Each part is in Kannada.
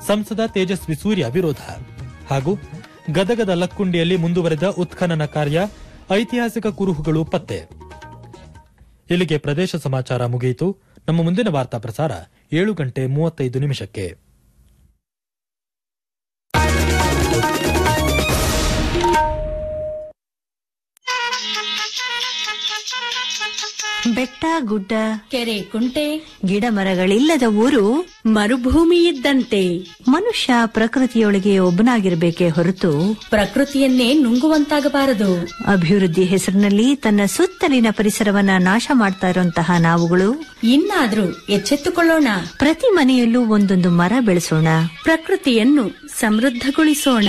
ಸಂಸದ ತೇಜಸ್ವಿ ಸೂರ್ಯ ವಿರೋಧ ಹಾಗೂ ಗದಗದ ಲಕ್ಕುಂಡಿಯಲ್ಲಿ ಮುಂದುವರೆದ ಉತ್ಖನನ ಕಾರ್ಯ ಐತಿಹಾಸಿಕ ಕುರುಹುಗಳು ಪತ್ತೆ ಇಲ್ಲಿಗೆ ಪ್ರದೇಶ ಸಮಾಚಾರ ಮುಗಿಯಿತು ನಮ್ಮ ಮುಂದಿನ ವಾರ್ತಾ ಪ್ರಸಾರ ಏಳು ಗಂಟೆ ಮೂವತ್ತೈದು ನಿಮಿಷಕ್ಕೆ ಬೆಟ್ಟ ಗುಡ್ಡ ಕೆರೆ ಕುಂಟೆ ಗಿಡ ಮರಗಳಿಲ್ಲದ ಊರು ಮರುಭೂಮಿ ಇದ್ದಂತೆ ಮನುಷ್ಯ ಪ್ರಕೃತಿಯೊಳಗೆ ಒಬ್ಬನಾಗಿರ್ಬೇಕೇ ಹೊರತು ಪ್ರಕೃತಿಯನ್ನೇ ನುಂಗುವಂತಾಗಬಾರದು ಅಭಿವೃದ್ಧಿ ಹೆಸರಿನಲ್ಲಿ ತನ್ನ ಸುತ್ತಲಿನ ಪರಿಸರವನ್ನ ನಾಶ ಮಾಡ್ತಾ ಇರುವಂತಹ ನಾವುಗಳು ಇನ್ನಾದ್ರೂ ಎಚ್ಚೆತ್ತುಕೊಳ್ಳೋಣ ಪ್ರತಿ ಮನೆಯಲ್ಲೂ ಒಂದೊಂದು ಮರ ಬೆಳೆಸೋಣ ಪ್ರಕೃತಿಯನ್ನು ಸಮೃದ್ಧಗೊಳಿಸೋಣ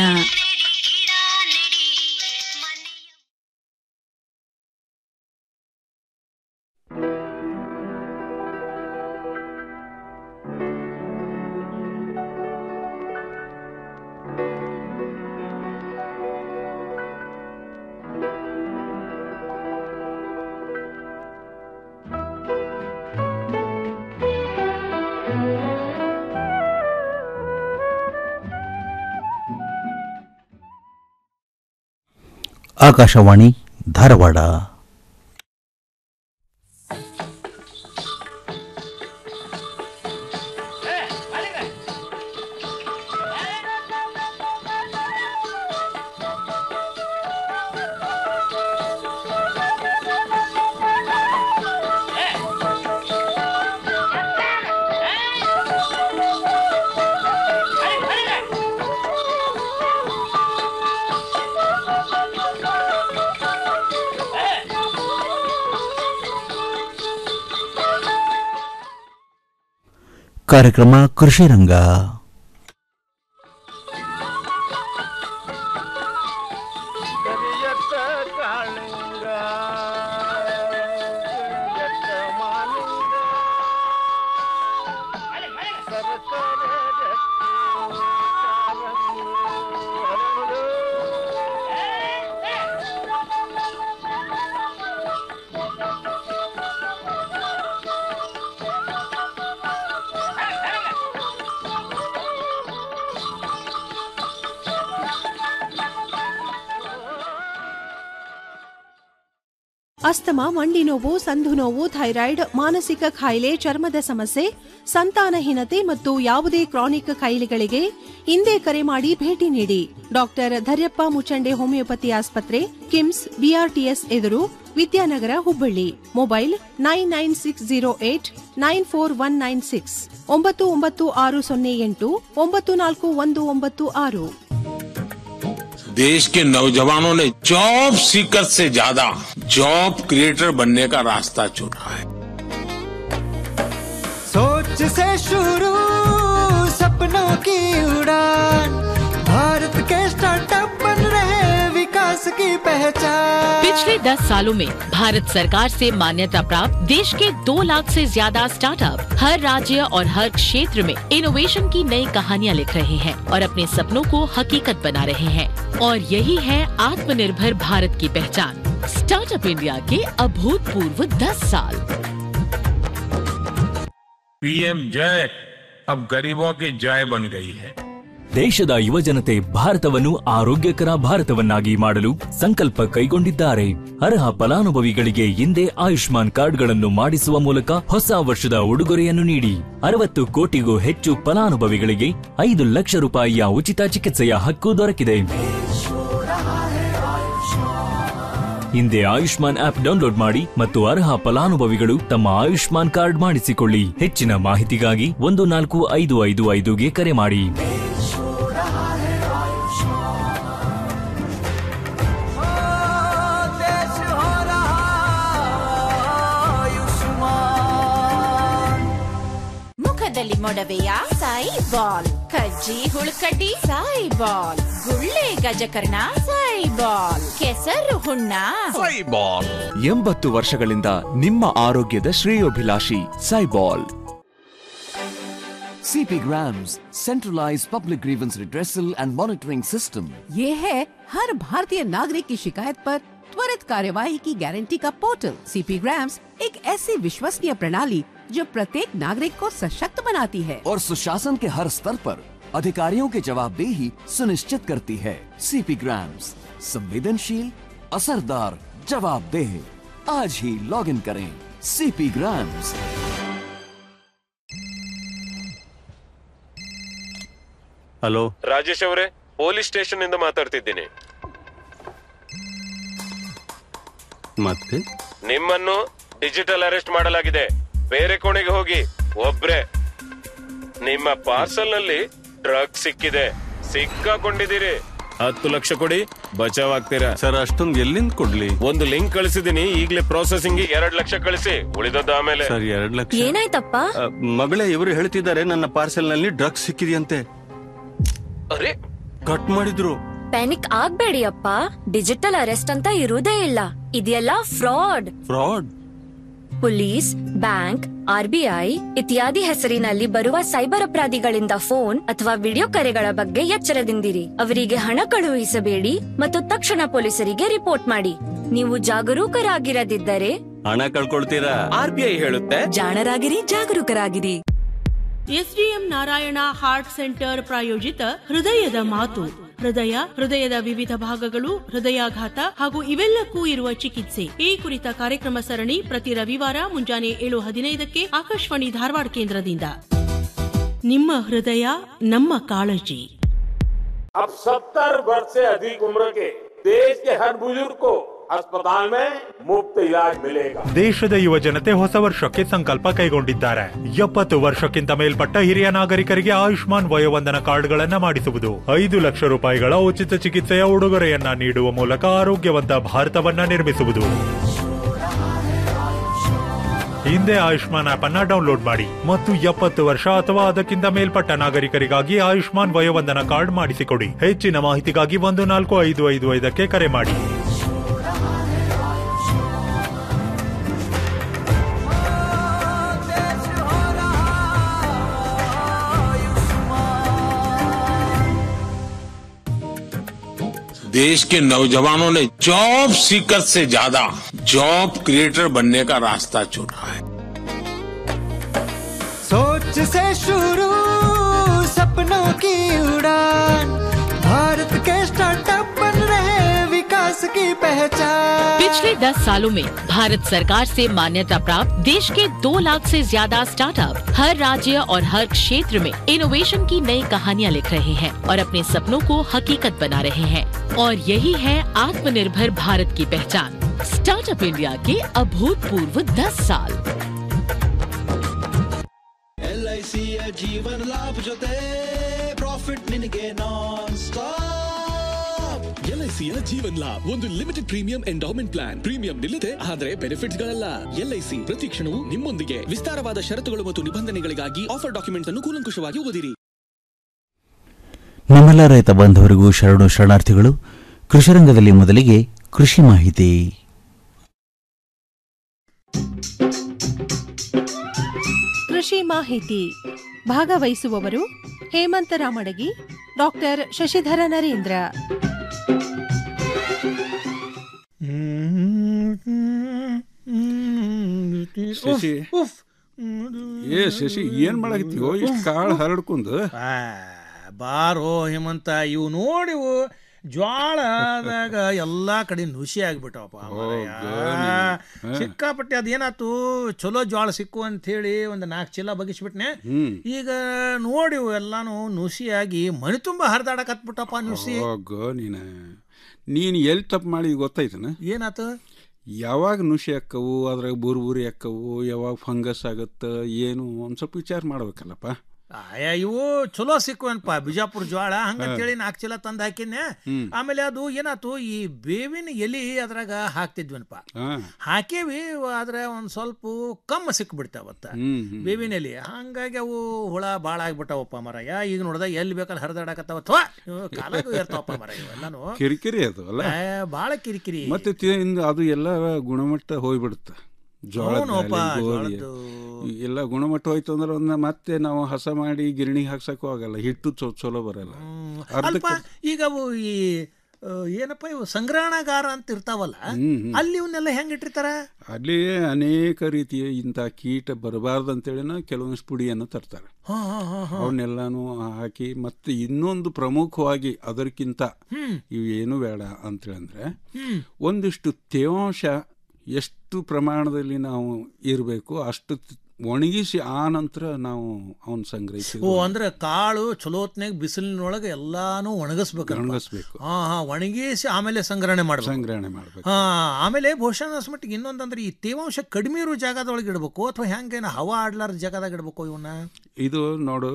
ಆಕಾಶವಾಣಿ ಧಾರವಾಡ ಕಾರ್ಯಕ್ರಮ ಕೃಷಿ ರಂಗ ಕರಿಯತ್ತ ಕಾಳಿಂಗ ಕರಿಯತ್ತ ಮಾಲಿಂಗ ಸರಸರ ಜತ್ತಿ ಕಾಲಂಗು ಹರಳು. ಅಸ್ತಮ ಮಂಡಿ ನೋವು ಸಂಧು ನೋವು ಥೈರಾಯ್ಡ್ ಮಾನಸಿಕ ಕಾಯಿಲೆ ಚರ್ಮದ ಸಮಸ್ಯೆ ಸಂತಾನಹೀನತೆ ಮತ್ತು ಯಾವುದೇ ಕ್ರಾನಿಕ್ ಕಾಯಿಲೆಗಳಿಗೆ ಹಿಂದೆ ಕರೆ ಮಾಡಿ ಭೇಟಿ ನೀಡಿ ಡಾಕ್ಟರ್ ಧರ್ಯಪ್ಪ ಮುಚಂಡೆ ಹೋಮಿಯೋಪತಿ ಆಸ್ಪತ್ರೆ ಕಿಮ್ಸ್ ಬಿಆರ್ಟಿಎಸ್ ಎದುರು Vidyanagar Hubballi mobile nine nine six zero eight nine four one nine six ಒಂಬತ್ತು ಒಂಬತ್ತು ಆರು ಸೊನ್ನೆ ಎಂಟು ಒಂಬತ್ತು ನಾಲ್ಕು ಒಂದು ಒಂಬತ್ತು ಆರು देश के नौजवानों ने जॉब सीकर से ज्यादा जॉब क्रिएटर बनने का रास्ता चुना है सोच से शुरू सपनों की उड़ान भारत के स्टार्टअप बन रहे विकास की पहचान पिछले 10 सालों में भारत सरकार से मान्यता प्राप्त देश के दो लाख से ज्यादा स्टार्टअप हर राज्य और हर क्षेत्र में इनोवेशन की नई कहानियाँ लिख रहे हैं और अपने सपनों को हकीकत बना रहे हैं और यही है आत्मनिर्भर भारत की पहचान स्टार्टअप इंडिया के अभूतपूर्व 10 साल पीएम जय अब गरीबों की जय बन गई है ದೇಶದ ಯುವಜನತೆ ಭಾರತವನ್ನು ಆರೋಗ್ಯಕರ ಭಾರತವನ್ನಾಗಿ ಮಾಡಲು ಸಂಕಲ್ಪ ಕೈಗೊಂಡಿದ್ದಾರೆ ಅರ್ಹ ಫಲಾನುಭವಿಗಳಿಗೆ ಹಿಂದೆ ಆಯುಷ್ಮಾನ್ ಕಾರ್ಡ್ಗಳನ್ನು ಮಾಡಿಸುವ ಮೂಲಕ ಹೊಸ ವರ್ಷದ ಉಡುಗೊರೆಯನ್ನು ನೀಡಿ ಅರವತ್ತು ಕೋಟಿಗೂ ಹೆಚ್ಚು ಫಲಾನುಭವಿಗಳಿಗೆ ಐದು ಲಕ್ಷ ರೂಪಾಯಿಯ ಉಚಿತ ಚಿಕಿತ್ಸೆಯ ಹಕ್ಕು ದೊರಕಿದೆ ಹಿಂದೆ ಆಯುಷ್ಮಾನ್ ಆಪ್ ಡೌನ್ಲೋಡ್ ಮಾಡಿ ಮತ್ತು ಅರ್ಹ ಫಲಾನುಭವಿಗಳು ತಮ್ಮ ಆಯುಷ್ಮಾನ್ ಕಾರ್ಡ್ ಮಾಡಿಸಿಕೊಳ್ಳಿ ಹೆಚ್ಚಿನ ಮಾಹಿತಿಗಾಗಿ ಒಂದು ನಾಲ್ಕು ಐದು ಐದು ಐದುಗೆ ಕರೆ ಮಾಡಿ देश हो रहा आयुष्मान ಮುಖದಲ್ಲಿ ಮೊಡವೆಯ ಸಾಯಿ ಬಾಲ್ ಕಜ್ಜಿ ಹುಳುಕಡ್ಡಿ ಸಾಯಿ ಬಾಲ್ ಗುಳ್ಳೆ ಗಜಕರ್ಣ ಸಾಯಿ ಬಾಲ್ ಕೆಸರು ಹುಣ್ಣ ಎಂಬತ್ತು ವರ್ಷಗಳಿಂದ ನಿಮ್ಮ ಆರೋಗ್ಯದ ಶ್ರೇಯೋಭಿಲಾಷಿ ಸೈಬಾಲ್ CP Grams, centralized public grievance redressal and monitoring system. ये है हर भारतीय नागरिक की शिकायत पर त्वरित कार्यवाही की गारंटी का पोर्टल सीपी ग्राम्स एक ऐसी विश्वसनीय प्रणाली जो प्रत्येक नागरिक को सशक्त बनाती है और सुशासन के हर स्तर पर अधिकारियों की जवाबदेही सुनिश्चित करती है सीपी ग्राम्स संवेदनशील असरदार जवाबदेह आज ही लॉग इन करें सीपी ग्राम्स ಹಲೋ ರಾಜೇಶ್ ಅವರೇ ಪೊಲೀಸ್ ಸ್ಟೇಷನ್ ಇಂದ ಮಾತಾಡ್ತಿದ್ದೀನಿ ಮತ್ತೆ ನಿಮ್ಮನ್ನು ಡಿಜಿಟಲ್ ಅರೆಸ್ಟ್ ಮಾಡಲಾಗಿದೆ ಬೇರೆ ಕೋಣೆಗೆ ಹೋಗಿ ಒಬ್ರೆ ನಿಮ್ಮ ಪಾರ್ಸಲ್ ನಲ್ಲಿ ಡ್ರಗ್ ಸಿಕ್ಕಿದೆ ಸಿಕ್ಕಾಕೊಂಡಿದ್ದೀರಿ ಹತ್ತು ಲಕ್ಷ ಕೊಡಿ ಬಚಾವ್ ಆಗ್ತೀರಾ ಸರ್ ಅಷ್ಟೊಂದು ಎಲ್ಲಿಂದ ಕೊಡ್ಲಿ ಒಂದು ಲಿಂಕ್ ಕಳಿಸಿದೀನಿ ಈಗಲೇ ಪ್ರೊಸೆಸಿಂಗ್ ಎರಡ್ ಲಕ್ಷ ಕಳಿಸಿ ಉಳಿದದ್ದು ಆಮೇಲೆ ಸರ್ ಎರಡ್ ಲಕ್ಷ ಏನಾಯ್ತಪ್ಪ ಅ, ಮಗಳೇ ಇವರು ಹೇಳ್ತಿದ್ದಾರೆ ನನ್ನ ಪಾರ್ಸೆಲ್ ನಲ್ಲಿ ಡ್ರಗ್ಸ್ ಸಿಕ್ಕಿದೆಯಂತೆ ಅರೆ ಕಟ್ ಮಾಡಿದ್ರು ಪ್ಯಾನಿಕ್ ಆಗ್ಬೇಡಿ ಅಪ್ಪ ಡಿಜಿಟಲ್ ಅರೆಸ್ಟ್ ಅಂತ ಇರುವುದೇ ಇಲ್ಲ ಇದೆಲ್ಲ fraud fraud police bank RBI ಇತ್ಯಾದಿ ಹೆಸರಿನಲ್ಲಿ ಬರುವ ಸೈಬರ್ ಅಪರಾಧಿಗಳಿಂದ ಫೋನ್ ಅಥವಾ ವಿಡಿಯೋ ಕರೆಗಳ ಬಗ್ಗೆ ಎಚ್ಚರದಿಂದಿರಿ ಅವರಿಗೆ ಹಣ ಕಳುಹಿಸಬೇಡಿ ಮತ್ತು ತಕ್ಷಣ ಪೊಲೀಸರಿಗೆ ರಿಪೋರ್ಟ್ ಮಾಡಿ ನೀವು ಜಾಗರೂಕರಾಗಿರದಿದ್ದರೆ ಹಣ ಕಳ್ಕೊಳ್ತೀರಾ ಆರ್ ಬಿ ಐ ಹೇಳುತ್ತೆ ಜಾಣರಾಗಿರಿ ಜಾಗರೂಕರಾಗಿರಿ ಎಸ್ಡಿಎಂ ನಾರಾಯಣ ಹಾರ್ಟ್ ಸೆಂಟರ್ ಪ್ರಾಯೋಜಿತ ಹೃದಯದ ಮಾತು ಹೃದಯ ಹೃದಯದ ವಿವಿಧ ಭಾಗಗಳು ಹೃದಯಾಘಾತ ಹಾಗೂ ಇವೆಲ್ಲಕ್ಕೂ ಇರುವ ಚಿಕಿತ್ಸೆ ಈ ಕುರಿತ ಕಾರ್ಯಕ್ರಮ ಸರಣಿ ಪ್ರತಿ ರವಿವಾರ ಮುಂಜಾನೆ ಏಳು ಹದಿನೈದಕ್ಕೆ ಆಕಾಶವಾಣಿ ಧಾರವಾಡ ಕೇಂದ್ರದಿಂದ ನಿಮ್ಮ ಹೃದಯ ನಮ್ಮ ಕಾಳಜಿ अब सत्तर वर्ष से अधिक उम्र के देश के हर बुजुर्ग को अस्पताल में मुफ्त इलाज मिलेगा ದೇಶದ ಯುವ ಜನತೆ ಹೊಸ ವರ್ಷಕ್ಕೆ ಸಂಕಲ್ಪ ಕೈಗೊಂಡಿದ್ದಾರೆ ಎಪ್ಪತ್ತು ವರ್ಷಕ್ಕಿಂತ ಮೇಲ್ಪಟ್ಟ ಹಿರಿಯ ನಾಗರಿಕರಿಗೆ ಆಯುಷ್ಮಾನ್ ವಯೋವಂದನ ಕಾರ್ಡ್ಗಳನ್ನ ಮಾಡಿಸುವುದು ಐದು ಲಕ್ಷ ರೂಪಾಯಿಗಳ ಉಚಿತ ಚಿಕಿತ್ಸೆಯ ಉಡುಗೊರೆಯನ್ನ ನೀಡುವ ಮೂಲಕ ಆರೋಗ್ಯವಂತ ಭಾರತವನ್ನ ನಿರ್ಮಿಸುವುದು ಹಿಂದೆ ಆಯುಷ್ಮಾನ್ ಆಪ್ ಅನ್ನ ಡೌನ್ಲೋಡ್ ಮಾಡಿ ಮತ್ತು ಎಪ್ಪತ್ತು ವರ್ಷ ಅಥವಾ ಅದಕ್ಕಿಂತ ಮೇಲ್ಪಟ್ಟ ನಾಗರಿಕರಿಗಾಗಿ ಆಯುಷ್ಮಾನ್ ವಯೋವಂದನ ಕಾರ್ಡ್ ಮಾಡಿಸಿಕೊಡಿ ಹೆಚ್ಚಿನ ಮಾಹಿತಿಗಾಗಿ ಒಂದು ನಾಲ್ಕು ಐದು ಐದು ಐದಕ್ಕೆ ಕರೆ ಮಾಡಿ देश के नौजवानों ने जॉब सीकर से ज्यादा जॉब क्रिएटर बनने का रास्ता चुना है सोच से शुरू सपनों की उड़ान भारत के स्टार्टअप बन रहे विकास की पहचान पिछले 10 सालों में भारत सरकार से मान्यता प्राप्त देश के दो लाख से ज्यादा स्टार्टअप हर राज्य और हर क्षेत्र में इनोवेशन की नई कहानियाँ लिख रहे हैं और अपने सपनों को हकीकत बना रहे हैं और यही है आत्मनिर्भर भारत की पहचान स्टार्टअप इंडिया के अभूतपूर्व 10 साल ಎಲ್ಐಸಿಯ ಜೀವನ ಲಾಭ ಜೊತೆ ಪ್ರಾಫಿಟ್ ನಿನಗೆ ನಾನ್ ಸ್ಟಾಪ್ ಎಲ್ಐಸಿಯ ಜೀವನ್ ಲಾಭ್ ಒಂದು limited premium endowment plan premium ನಿಲ್ಲದೆ ಆದರೆ ಬೆನಿಫಿಟ್ಸ್ ಗಳಲ್ಲ ಎಲ್ಐಸಿ ಪ್ರತಿ ಕ್ಷಣವೂ ನಿಮ್ಮೊಂದಿಗೆ ವಿಸ್ತಾರವಾದ ಷರತ್ತುಗಳು ಮತ್ತು ನಿಬಂಧನೆಗಳಿಗಾಗಿ ಆಫರ್ ಡಾಕ್ಯುಮೆಂಟ್ಸ್ ಅನ್ನು ಕೂಲಂಕುಷವಾಗಿ ಓದಿರಿ ನಮ್ಮೆಲ್ಲ ರೈತ ಬಾಂಧವರಿಗೂ ಶರಣು ಶರಣಾರ್ಥಿಗಳು ಕೃಷಿರಂಗದಲ್ಲಿ ಮೊದಲಿಗೆ ಕೃಷಿ ಮಾಹಿತಿ ಕೃಷಿ ಮಾಹಿತಿ ಭಾಗವಹಿಸುವವರು ಹೇಮಂತ ರಾಮಡಗಿ ಡಾಕ್ಟರ್ ಶಶಿಧರ ನರೇಂದ್ರ ಶಶಿ ಏ ಶಶಿ ಏನ್ ಮಾಡಕತ್ತೀವೋ ಇಷ್ಟು ಕಾಳು ಹರಡ್ಕೊಂಡು ಬಾರೋ ಹೇಮಂತ ಇವು ನೋಡಿವು ಜ್ವಾಳದಾಗ ಎಲ್ಲಾ ಕಡೆ ನುಸಿ ಆಗ್ಬಿಟ್ಟವಪ್ಪ ಮಾರಾಯ. ಹಾ. ಸಿಕ್ಕಾಪಟ್ಟೆ ಅದೇನಾತು ಚಲೋ ಜ್ವಾಳ ಸಿಕ್ಕು ಅಂತ ಹೇಳಿ ಒಂದು ನಾಲ್ಕು ಚೀಲ ಬಗಿಸ್ಬಿಟ್ನೆ ಹ್ಮ್ ಈಗ ನೋಡಿವು ಎಲ್ಲಾನು ನುಸಿಯಾಗಿ ಮನೆ ತುಂಬಾ ಹರಿದಾಡಕತ್ಬಿಟ್ಟಪ್ಪ ನುಸಿ ಹೋಗೋ ನೀನ ನೀನು ಎಲ್ಲಿ ತಪ್ಪು ಮಾಡಿ ಗೊತ್ತಾಯ್ತನ ಏನಾತು ಯಾವಾಗ ನುಸಿ ಅಕ್ಕವು ಅದ್ರಾಗ ಬುರ್ ಬುರಿ ಅಕ್ಕವು ಯಾವಾಗ ಫಂಗಸ್ ಆಗತ್ತ ಏನು ಒಂದ್ ಸ್ವಲ್ಪ ವಿಚಾರ ಮಾಡ್ಬೇಕಲ್ಲಪ್ಪ ಆಯಾ ಇವು ಚಲೋ ಸಿಕ್ಕುವನ್ಪ ಬಿಜಾಪುರ ಜ್ವಾಳ ಹಂಗಂತೇಳಿ ನಾಲ್ಕು ಚೀಲ ತಂದು ಹಾಕಿದ್ನೆ ಹ್ಮ್. ಆಮೇಲೆ ಅದು ಏನಾತು ಈ ಬೇವಿನ ಎಲಿ ಅದ್ರಾಗ ಹಾಕ್ತಿದ್ವನ್ಪ ಹಾ ಹಾಕೇವಿ ಆದ್ರೆ ಒಂದ್ ಸ್ವಲ್ಪ ಕಮ್ಮ ಸಿಕ್ಬಿಡ್ತಾವತ್ತ ಹ್ಮ್ ಹ್ಮ್. ಬೇವಿನ ಎಲಿ ಹಂಗಾಗಿ ಅವು ಹುಳ ಭಾಳ ಆಗ್ಬಿಟ್ಟಾವಪ್ಪ ಮರಯ್ಯ ಈಗ ನೋಡ್ದ ಎಲ್ಲಿ ಬೇಕಲ್ಲಿ ಹರಿದಾಡಕತ್ತಾವ ಅಥವಾ ಕಾಲಾಗೂ ಇರ್ತಾವಪ್ಪ ಮರ ಇವೆಲ್ಲಾನು ಕಿರಿಕಿರಿ ಅದು ಅಲ್ಲ ಏ, ಭಾಳ ಕಿರಿಕಿರಿ ಮತ್ತೆ ತಿ- ಇನ್ನು ಅದು ಎಲ್ಲ ಗುಣಮಟ್ಟ ಹೋಗ್ಬಿಡುತ್ತೆ ಜೋಳ ಹೌನಪ್ಪ, ಗೋಧಿ ಜೋಳದ್ದು. ಎಲ್ಲ ಗುಣಮಟ್ಟ ಹೋಯ್ತು ಅಂದ್ರೆ ಅದನ್ನ ಮತ್ತೆ ನಾವು ಹಸ ಮಾಡಿ ಗಿರಣಿಗೆ ಹಾಕ್ಸಕ್ಕೂ ಆಗಲ್ಲ ಹಿಟ್ಟು ಚೊ- ಚಲೋ ಬರಲ್ಲ ಅಲ್ಪ ಅರ್ಧಕ್ಕೆ ಈಗ ಅವು ಈ ಆ, ಏನಪ್ಪ ಇವು ಸಂಗ್ರಹಣಾಗಾರ ಅಂತ ಇರ್ತಾವಲ್ಲ ಹ್ಮ್, ಹ್ಮ್. ಅಲ್ಲಿ ಇವನ್ನೆಲ್ಲ ಹೆಂಗ್ ಇಟ್ಟಿರ್ತಾರ ಅಲ್ಲಿ ಅನೇಕ ರೀತಿಯ ಇಂಥ ಕೀಟ ಬರಬಾರ್ದು ಅಂತೇಳಿನ ಕೆಲವೊಂದಿಷ್ಟು ಪುಡಿಯನ್ನು ತರ್ತಾರೆ ಹಾ ಹಾ ಹಾ ಹಾ ಅವನ್ನೆಲ್ಲಾನು ಹಾಕಿ ಮತ್ತೆ ಇನ್ನೊಂದು ಪ್ರಮುಖವಾಗಿ ಅದಕ್ಕಿಂತ ಹ್ಮ್. ಇವು ಏನು ಬೇಡ ಅಂತೇಳಂದ್ರೆ ಹ್ಮ್. ಒಂದಿಷ್ಟು ತೇವಾಂಶ ಎಷ್ಟು ಪ್ರಮಾಣದಲ್ಲಿ ನಾವು ಇರಬೇಕು ಅಷ್ಟು ತ್- ಒಣಗಿಸಿ ಆ ನಂತರ ನಾವು ಅವನ್ ಸಂಗ್ರಹಿಸಿ ಓ ಅಂದ್ರೆ ಕಾಳು ಚಲೋತ್ನಾಗ ಬಿಸಿಲಿನೊಳಗೆ ಎಲ್ಲಾನು ಒಣಗಿಸ್ಬೇಕು ಒಣಗಿಸ್ಬೇಕು ಹಾ ಹಾ ಒಣಗಿಸಿ ಆಮೇಲೆ ಸಂಗ್ರಹಣೆ ಮಾಡ್ಬೇಕು ಸಂಗ್ರಹಣೆ ಮಾಡ್ಬೇಕು ಹಾ ಆಮೇಲೆ ಬಹುಶಃ ಮಟ್ಟಿಗೆ ಇನ್ನೊಂದಂದ್ರೆ ಈ ತೇವಾಂಶ ಕಡಿಮೆ ಇರೋ ಜಾಗದೊಳಗೆ ಇಡಬೇಕು ಅಥವಾ ಹೆಂಗೇನ ಹವಾ ಆಡ್ಲಾರ ಜಾಗದಾಗ ಇಡಬೇಕು ಇವನ್ನ ಇದು ನೋಡು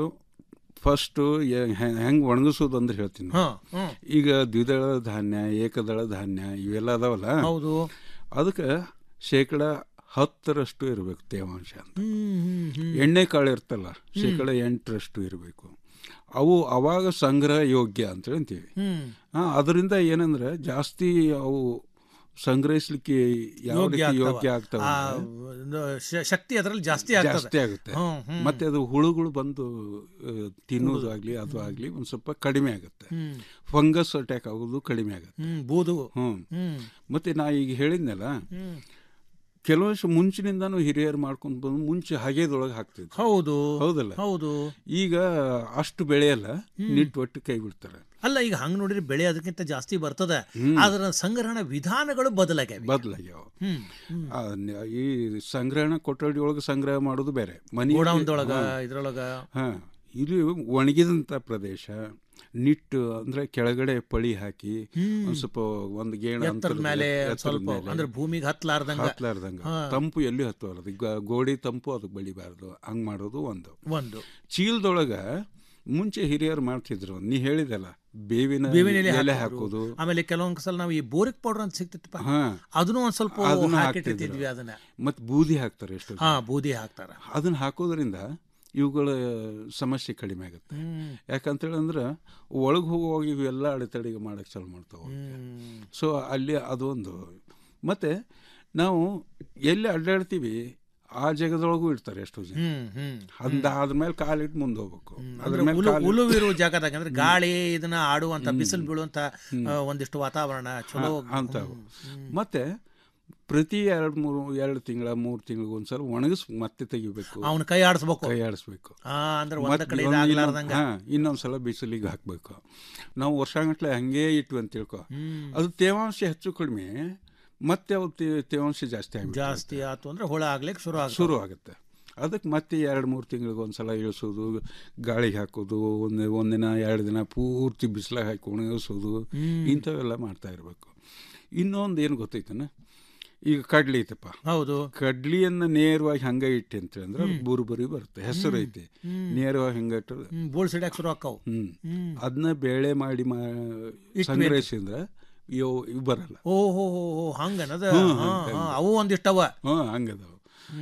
ಫಸ್ಟು ಹೆಂಗೆ ಒಣಗಿಸೋದು ಅಂದ್ರೆ ಹೇಳ್ತೀನಿ ಹಾ, ಹ್ಮ್. ಈಗ ದ್ವಿದಳ ಧಾನ್ಯ ಏಕದಳ ಧಾನ್ಯ ಇವೆಲ್ಲ ಅದಾವಲ್ಲ ಹೌದು ಅದಕ್ಕೆ ಶೇಕಡ ಹತ್ತರಷ್ಟು ಇರಬೇಕು ತೇವಾಂಶ ಅಂತ ಹ್ಮ್ ಹ್ಮ್ ಹ್ಮ್ ಎಣ್ಣೆ ಕಾಳು ಇರ್ತಲ್ಲ ಶೇಕಡ ಎಂಟರಷ್ಟು ಇರಬೇಕು ಅವು ಅವಾಗ ಸಂಗ್ರಹ ಯೋಗ್ಯ ಅಂತ ಹೇಳ್ತೀವಿ ಹ್ಮ್ ಆ, ಅದರಿಂದ ಏನಂದ್ರೆ ಜಾಸ್ತಿ ಅವು ಸಂಗ್ರಹಿಸ್ಲಿಕ್ಕೆ ಯಾವ ಯೋಗ್ಯ ರೀತಿ ಆಗ್ತಾವ. ಯೋಗ್ಯ ಆಗ್ತಾವ ಆ, ಒಂದು ಶ- ಶಕ್ತಿ ಅದರಲ್ಲಿ ಜಾಸ್ತಿ ಆಗ್ತದೆ ಜಾಸ್ತಿ ಆಗುತ್ತೆ ಹ್ಮ್, ಹ್ಮ್. ಮತ್ತೆ ಅದು ಹುಳುಗಳು ಬಂದು ಆ, ತಿನ್ನೋದು ಆಗ್ಲಿ ಅದು ಆಗ್ಲಿ ಒಂದ್ ಸ್ವಲ್ಪ ಕಡಿಮೆ ಆಗುತ್ತೆ ಹ್ಮ್. ಫಂಗಸ್ ಅಟ್ಯಾಕ್ ಆಗೋದು ಕಡಿಮೆ ಆಗುತ್ತೆ ಹ್ಮ್ ಬೂದು ಹ್ಮ್ ಹ್ಮ್ ಮತ್ತೆ ನಾ ಈಗ ಹೇಳಿದ್ನಲ್ಲ ಹ್ಮ್ ಕೆಲವಷ್ಟು ಮುಂಚಿನಿಂದಾನು ಹಿರಿಯರು ಮಾಡ್ಕೊಂಡು ಬಂದು ಮುಂಚೆ ಹಗೆದೊಳಗೆ ಹಾಕ್ತಿದ್ರು ಹೌದು ಹೌದಲ್ಲ ಹೌದು ಈಗ ಅಷ್ಟು ಬೆಳೆಯಲ್ಲ ನಿಟ್ಟು ಒಟ್ಟು ಕೈ ಬಿಡ್ತಾರೆ ಅಲ್ಲ ಈಗ ಹಂಗ್ ನೋಡಿದ್ರೆ ಬೆಳೆ ಅದಕ್ಕಿಂತ ಜಾಸ್ತಿ ಬರ್ತದೆ ಅದರ ಸಂಗ್ರಹಣ ವಿಧಾನಗಳು ಬದಲಾಗ್ಯಾವ ಬದಲಾಗ್ಯಾವ ಹ್ಮ್ ಹ್ಮ್. ಆ, ನ- ಈ ಸಂಗ್ರಹಣ ಕೊಠಡಿ ಒಳಗೆ ಸಂಗ್ರಹ ಮಾಡೋದು ಬೇರೆ ಮನೆ ಗೋಡೌನ್ದೊಳಗ ಇದ್ರೊಳಗ ಹಾ ಇಲ್ಲಿ ಒಣಗಿದಂಥ ಪ್ರದೇಶ ನಿಟ್ಟು ಅಂದ್ರೆ ಕೆಳಗಡೆ ಪಳಿ ಹಾಕಿ ಹ್ಮ್. ಒಂದ್ ಸ್ವಲ್ಪ ಒಂದು ಗೇಣ ಎತ್ತರದ ಅಂತರದ ಮೇಲೆ ಎತ್ತರದ ಸ್ವಲ್ಪ ಮೇಲೆ ಅಂದ್ರೆ ಭೂಮಿಗೆ ಹತ್ಲಾರ್ದಂಗ ಹತ್ಲಾರ್ದಂಗ ಹಾ. ತಂಪು ಎಲ್ಲಿ ಹತ್ತುವಲ್ಲ ಈಗ ಗೋಡಿ ತಂಪು ಅದಕ್ಕೆ ಬೆಳಿಬಾರ್ದು ಹಂಗ್ ಮಾಡೋದು ಒಂದು ಒಂದು ಚೀಲದೊಳಗ ಮುಂಚೆ ಹಿರಿಯರು ಮಾಡ್ತಿದ್ರು ನೀ ಹೇಳಿದಲ್ಲ ಬೇವಿನ ಬೇವಿನ ಎಲೆ ಎಲೆ ಹಾಕೋದು. ಹಾಕೋದು ಆಮೇಲೆ ಕೆಲವೊಂದ್ ಸಲ ನಾವು ಈ ಬೋರಿಕ್ ಪೌಡರ್ ಅಂತ ಸಿಗ್ತಿತ್ತಪ್ಪ ಹಾ ಅದನ್ನು ಒಂದ್ ಸ್ವಲ್ಪ ಅದನ್ನ ಹಾಕಿಟ್ಟಿದ್ವಿ ಹಾಕ್ತಿದ್ರು. ಅದನ್ನ ಮತ್ ಬೂದಿ ಹಾಕ್ತಾರೆ ಎಷ್ಟು ಹಾ ಬೂದಿ ಹಾಕ್ತಾರ ಅದನ್ನ ಹಾಕೋದ್ರಿಂದ ಇವುಗಳ ಸಮಸ್ಯೆ ಕಡಿಮೆ ಆಗುತ್ತೆ ಹ್ಮ್. ಯಾಕಂತೇಳಿ ಅಂದ್ರೆ ಒಳಗೆ ಹೋಗುವಾಗ ಇವೆಲ್ಲ ಅಡೆತಡೆಗೆ ಮಾಡಕ್ಕೆ ಚಾಲು ಮಾಡ್ತಾವೆ ಹ್ಮ್. ಸೊ ಅಲ್ಲಿ ಅದೊಂದು ಮತ್ತೆ ನಾವು ಎಲ್ಲಿ ಅಡ್ಡಾಡ್ತೀವಿ ಆ ಜಾಗದೊಳಗೂ ಇರ್ತಾರೆ ಎಷ್ಟೋ ಜನ ಹ್ಮ್ ಹ್ಮ್ ಅಂದ ಆದ್ಮೇಲೆ ಕಾಲಿಟ್ಟು ಮುಂದೆ ಹೋಗ್ಬೇಕು ಅದ್ರ ಅಂದ್ರೆ ಮೇಲೆ ಉಲು ಕಾಲಿಟ್ಟು- ಉಳುವಿರೋ ಜಾಗದಾಗ ಅಂದ್ರೆ ಗಾಳಿ ಇದನ್ನ ಆಡುವಂತ ಬಿಸಿಲು ಬೀಳುವಂತ ಆ, ಒಂದಿಷ್ಟು ವಾತಾವರಣ ಚಲೋ ಅಂತವು ಮತ್ತೆ ಪ್ರತಿ ಎರಡು ಮೂರು ಎರಡು ತಿಂಗಳ ಮೂರು ತಿಂಗಳಿಗೆ ಒಂದ್ಸಲ ಒಣಗಿಸ್ ಮತ್ತೆ ತೆಗಿಬೇಕು ಅವನ ಕೈ ಆಡಿಸ್ಬೇಕು ಕೈ ಆಡಿಸ್ಬೇಕು ಆ, ಅಂದ್ರೆ ಒಂದ ಮತ್ತೆ ಕಡೆ ಇನ್ನೊಂದ್- ಇದಾಗ್ಲಾರ್ದಂಗ. ಹಾ, ಇನ್ನೊಂದ್ಸಲ ಬಿಸಿಲಿಗೆ ಹಾಕ್ಬೇಕು ನಾವು ವರ್ಷಗಟ್ಲೆ ಹಂಗೇ ಇಟ್ವಿ ಅಂತ ತಿಳ್ಕೊ ಹ್ಮ್. ಅದು ತೇವಾಂಶ ಹೆಚ್ಚು ಕಡಿಮೆ ಮತ್ತೆ ಅವು ತೇ- ತೇವಾಂಶ ಜಾಸ್ತಿ ಆಗಿ ಜಾಸ್ತಿ ಆತು ಅಂದ್ರೆ ಹುಳ ಆಗ್ಲಿಕ್ಕೆ ಶುರು ಆಗ ಶುರು ಆಗುತ್ತೆ ಅದಕ್ಕೆ ಮತ್ತೆ ಎರಡು ಮೂರು ತಿಂಗಳಿಗೆ ಒಂದ್ಸಲ ಇಳಿಸೋದು ಗಾಳಿಗೆ ಹಾಕೋದು ಒಂದು ಒಂದಿನ ಎರಡು ದಿನ ಪೂರ್ತಿ ಬಿಸಿಲಾಗ ಹಾಕಿ ಒಣಗಿಸೋದು ಹ್ಮ್. ಇಂಥವೆಲ್ಲ ಮಾಡ್ತಾ ಇರಬೇಕು ಇನ್ನೊಂದು ಏನು ಗೊತ್ತೈತನ ಈಗ ಕಡ್ಲಿ ಐತಪ್ಪ ಹೌದು ಕಡ್ಲಿಯನ್ನ ನೇರವಾಗಿ ಹಂಗ ಇಟ್ಟೆ ಅಂತ ಅಂದ್ರೆ ಅದು ಬುರು ಬುರಿ ಬರುತ್ತೆ ಹೆಸರು ಐತಿ ಹ್ಮ್. ನೇರವಾಗಿ ಹಂಗ ಇಟ್ಟರೆ ಹ್ಮ್, ಬೋಳ್ ಸಿಡ್ಯಾಕ್ ಶುರು ಆಕ್ಕವು ಹ್ಮ್ ಹ್ಮ್. ಅದನ್ನ ಬೇಳೆ ಮಾಡಿ ಮಾ ಇಟ್ವಿ. ಸಂಗ್ರಹಿಸಿದ್ರೆ ಇವು ಇವು ಬರಲ್ಲ ಓ ಹೋ ಹೋ ಹೋ ಹಂಗನದ ಹ್ಮ್, ಹಾ, ಹಂಗ್- ಹಾ, ಅವು ಒಂದಿಷ್ಟವ ಹ್ಞೂ ಹಂಗದಾವ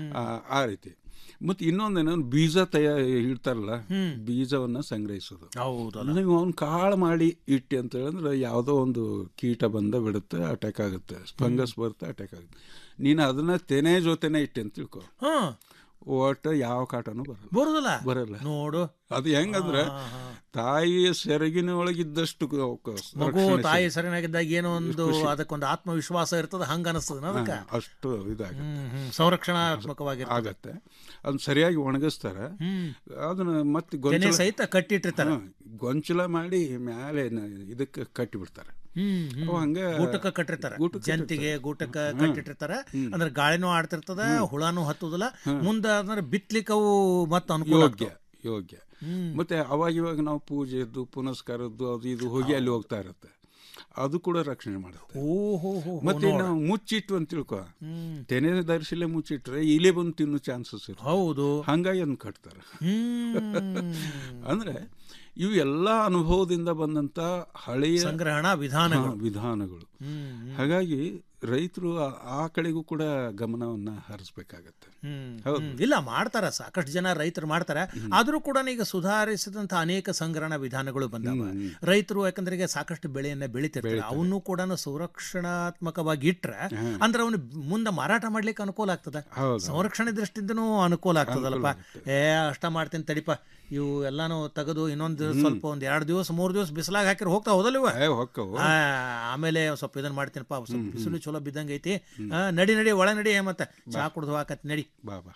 ಆ ರೀತಿ ಮತ್ತು ಇನ್ನೊಂದೇನು ಬೀಜ ತಯಾ ಇಡ್ತಾರಲ್ಲ ಹ್ಮ್. ಬೀಜವನ್ನ ಸಂಗ್ರಹಿಸೋದು ಹೌದಲ್ಲ ನೀವು ಅವ್ನು ಕಾಳು ಮಾಡಿ ಇಟ್ಟಿ ಅಂತ ಹೇಳಿದ್ರೆ ಯಾವುದೋ ಒಂದು ಕೀಟ ಬಂದ ಬಿಡುತ್ತೆ ಅಟ್ಯಾಕ್ ಆಗುತ್ತೆ ಫಂಗಸ್ ಬರುತ್ತೆ ಅಟ್ಯಾಕ್ ಆಗುತ್ತೆ ನೀನು ಅದನ್ನ ತೆನೆ ಜೊತೆನೆ ಇಟ್ಟಿ ಅಂತ ತಿಳ್ಕೊ ಹಾ ಒಟ್ಟು ಯಾವ ಕಾಟನೂ ಬರಲ್ಲ ಬರುದಿಲ್ಲ ಬರಲ್ಲ ನೋಡು ಅದು ಹೆಂಗಂದ್ರೆ ಹಾ, ಹಾ. ತಾಯಿಯ ಸೆರಗಿನ ಒಳಗಿದ್ದಷ್ಟು ಕ- ಕ- ಮಗು ರಕ್ಷಣೆ ತಾಯಿ ಸಿಗುತ್ತೆ. ಸರಿಯಾಗಿದ್ದಾಗ ಏನೋ ಒಂದು ಖುಷಿ. ಅದಕ್ಕೊಂದು ಆತ್ಮವಿಶ್ವಾಸ ಇರ್ತದ ಹಂಗ ಅನಿಸ್ತದ ಅದಕ್ಕ ಹಾ, ಅಷ್ಟು ಇದಾಗುತ್ತೆ ಹ್ಮ್, ಹ್ಮ್. ಸಂರಕ್ಷಣಾತ್ಮಕವಾಗಿರ್ತದೆ ಆಗತ್ತೆ ಅದನ್ನ ಸರಿಯಾಗಿ ಒಣಗಿಸ್ತಾರೆ ಹ್ಮ್. ಅದನ್ನ ಮತ್ತೆ ತೆನೆ ಗೊಂಚಲ ಸಹಿತ ಕಟ್ಟಿಟ್ಟಿರ್ತಾರೆ ಹಾ, ಗೊಂಚಲ ಮಾಡಿ ಮೇಲೆ ನ- ಇದಕ್ಕೆ ಕಟ್ಟಿ ಬಿಡ್ತಾರೆ ಹ್ಮ್, ಹ್ಮ್. ಅವು ಹಂಗೆ ಗೂಟಕ್ಕ ಕಟ್ಟಿರ್ತಾರ ಗೂಟಕ್ಕೆ ಜಂತಿಗೆ ಗೂಟಕ್ಕ ಹ್ಮ್. ಕಟ್ಟಿಟ್ಟಿರ್ತಾರ ಅಂದ್ರೆ ಗಾಳಿನೂ ಆಡ್ತಿರ್ತದ ಹುಳಾನು ಹತ್ತುದಿಲ್ಲ ಹ್ಮ್. ಮುಂದ ಅಂದ್ರೆ ಬಿತ್ಲಿಕ್ಕೆ ಅವು ಮತ್ತ ಅನುಕೂಲ ಯೋಗ್ಯ ಆಗ್ತಾವ. ಯೋಗ್ಯ ಹ್ಮ್. ಮತ್ತೆ ಅವಾಗ ಇವಾಗ ನಾವು ಪೂಜೆದ್ದು ಪುನಸ್ಕಾರದ್ದು ಅದು ಇದು ಹೋಗಿ ಅಲ್ಲಿ ಹೋಗ್ತಾ ಇರುತ್ತೆ ಅದು ಕೂಡ ರಕ್ಷಣೆ ಮಾಡುತ್ತೆ ಓ ಹೋ ಹೋ ಹೋ, ಮತ್ತೆ ನೋಡು. ನಾವು ಮುಚ್ಚಿಟ್ಟು ಅಂತ ತಿಳ್ಕೊ ಹ್ಮ್. ತೆನೆ ಧರಿಸಲೇ ಮುಚ್ಚಿಟ್ರೆ ಇಲೆ ಬಂದು ತಿನ್ನೋ ಚಾನ್ಸಸ್ ಇರುತ್ತೆ ಹೌದು ಹಂಗಾಗಿ ಅದನ್ನ ಕಟ್ತಾರೆ ಹ್ಮ್. ಅಂದ್ರೆ ಇವು ಎಲ್ಲ ಅನುಭವದಿಂದ ಬಂದಂತ ಹಳೆಯ ಸಂಗ್ರಹಣಾ ವಿಧಾನಗಳು. ಹಾ, ವಿಧಾನಗಳು ಹ್ಮ್, ಹ್ಮ್. ಹಾಗಾಗಿ ರೈತರು ಆ- ಆ ಕಡೆಗೂ ಕೂಡ ಗಮನವನ್ನ ಹರಿಸ್ಬೇಕಾಗತ್ತೆ ಹ್ಮ್, ಹೌದು ಹ್ಮ್. ಇಲ್ಲ ಮಾಡ್ತಾರ ಸಾಕಷ್ಟು ಜನ ರೈತರು ಮಾಡ್ತಾರೆ ಆದರೂ ಕೂಡ ಈಗ ಸುಧಾರಿಸಿದಂತ ಅನೇಕ ಸಂಗ್ರಹಣ ವಿಧಾನಗಳು ಬಂದಾವ ರೈತರು ಯಾಕಂದ್ರೆ ಈಗ ಸಾಕಷ್ಟು ಬೆಳೆಯನ್ನ ಬೆಳಿತಿರ್ತಾರೆ ಅವನು ಕೂಡ ಸಂರಕ್ಷಣಾತ್ಮಕವಾಗಿ ಇಟ್ರೆ ಅಂದ್ರೆ ಅವನು ಮುಂದೆ ಮಾರಾಟ ಮಾಡ್ಲಿಕ್ಕೆ ಅನುಕೂಲ ಆಗ್ತದೆ ಹೌದು. ಸಂರಕ್ಷಣೆ ದೃಷ್ಟಿಯಿಂದನೂ ಅನುಕೂಲ ಆಗ್ತದಲ್ಲಪ್ಪ ಏ ಅಷ್ಟ ಮಾಡ್ತೀನಿ ತಡಿಪ ಇವು ಎಲ್ಲಾನು ತೆಗೆದು ಇನ್ನೊಂದು ಸ್ವಲ್ಪ ಒಂದ್ ಎರಡು ದಿವಸ ಮೂರು ದಿವಸ ಬಿಸಿಲಾಗ ಹಾಕಿರ್ ಹೋಗ್ತಾ ಹೋದಲ್ಲ ಇವ ಹೊಕ್ಕವು ಆ, ಆಮೇಲೆ ಒಂದ್ ಸ್ವಲ್ಪ ಇದನ್ನ ಮಾಡ್ತೀನಪ್ಪ ಒಂದ್ ಸ್ವಲ್ಪ ಬಿಸಿಲು ಚಲೋ ಬಿದ್ದಂಗೆ ಐತಿ ಆ, ನಡಿ ನಡಿ ಒಳ ನಡಿ ಮತ್ತೆ ಚಾ ಕುಡ್ದು ಹಾಕತ್ ನಡಿ ಬಾಬಾ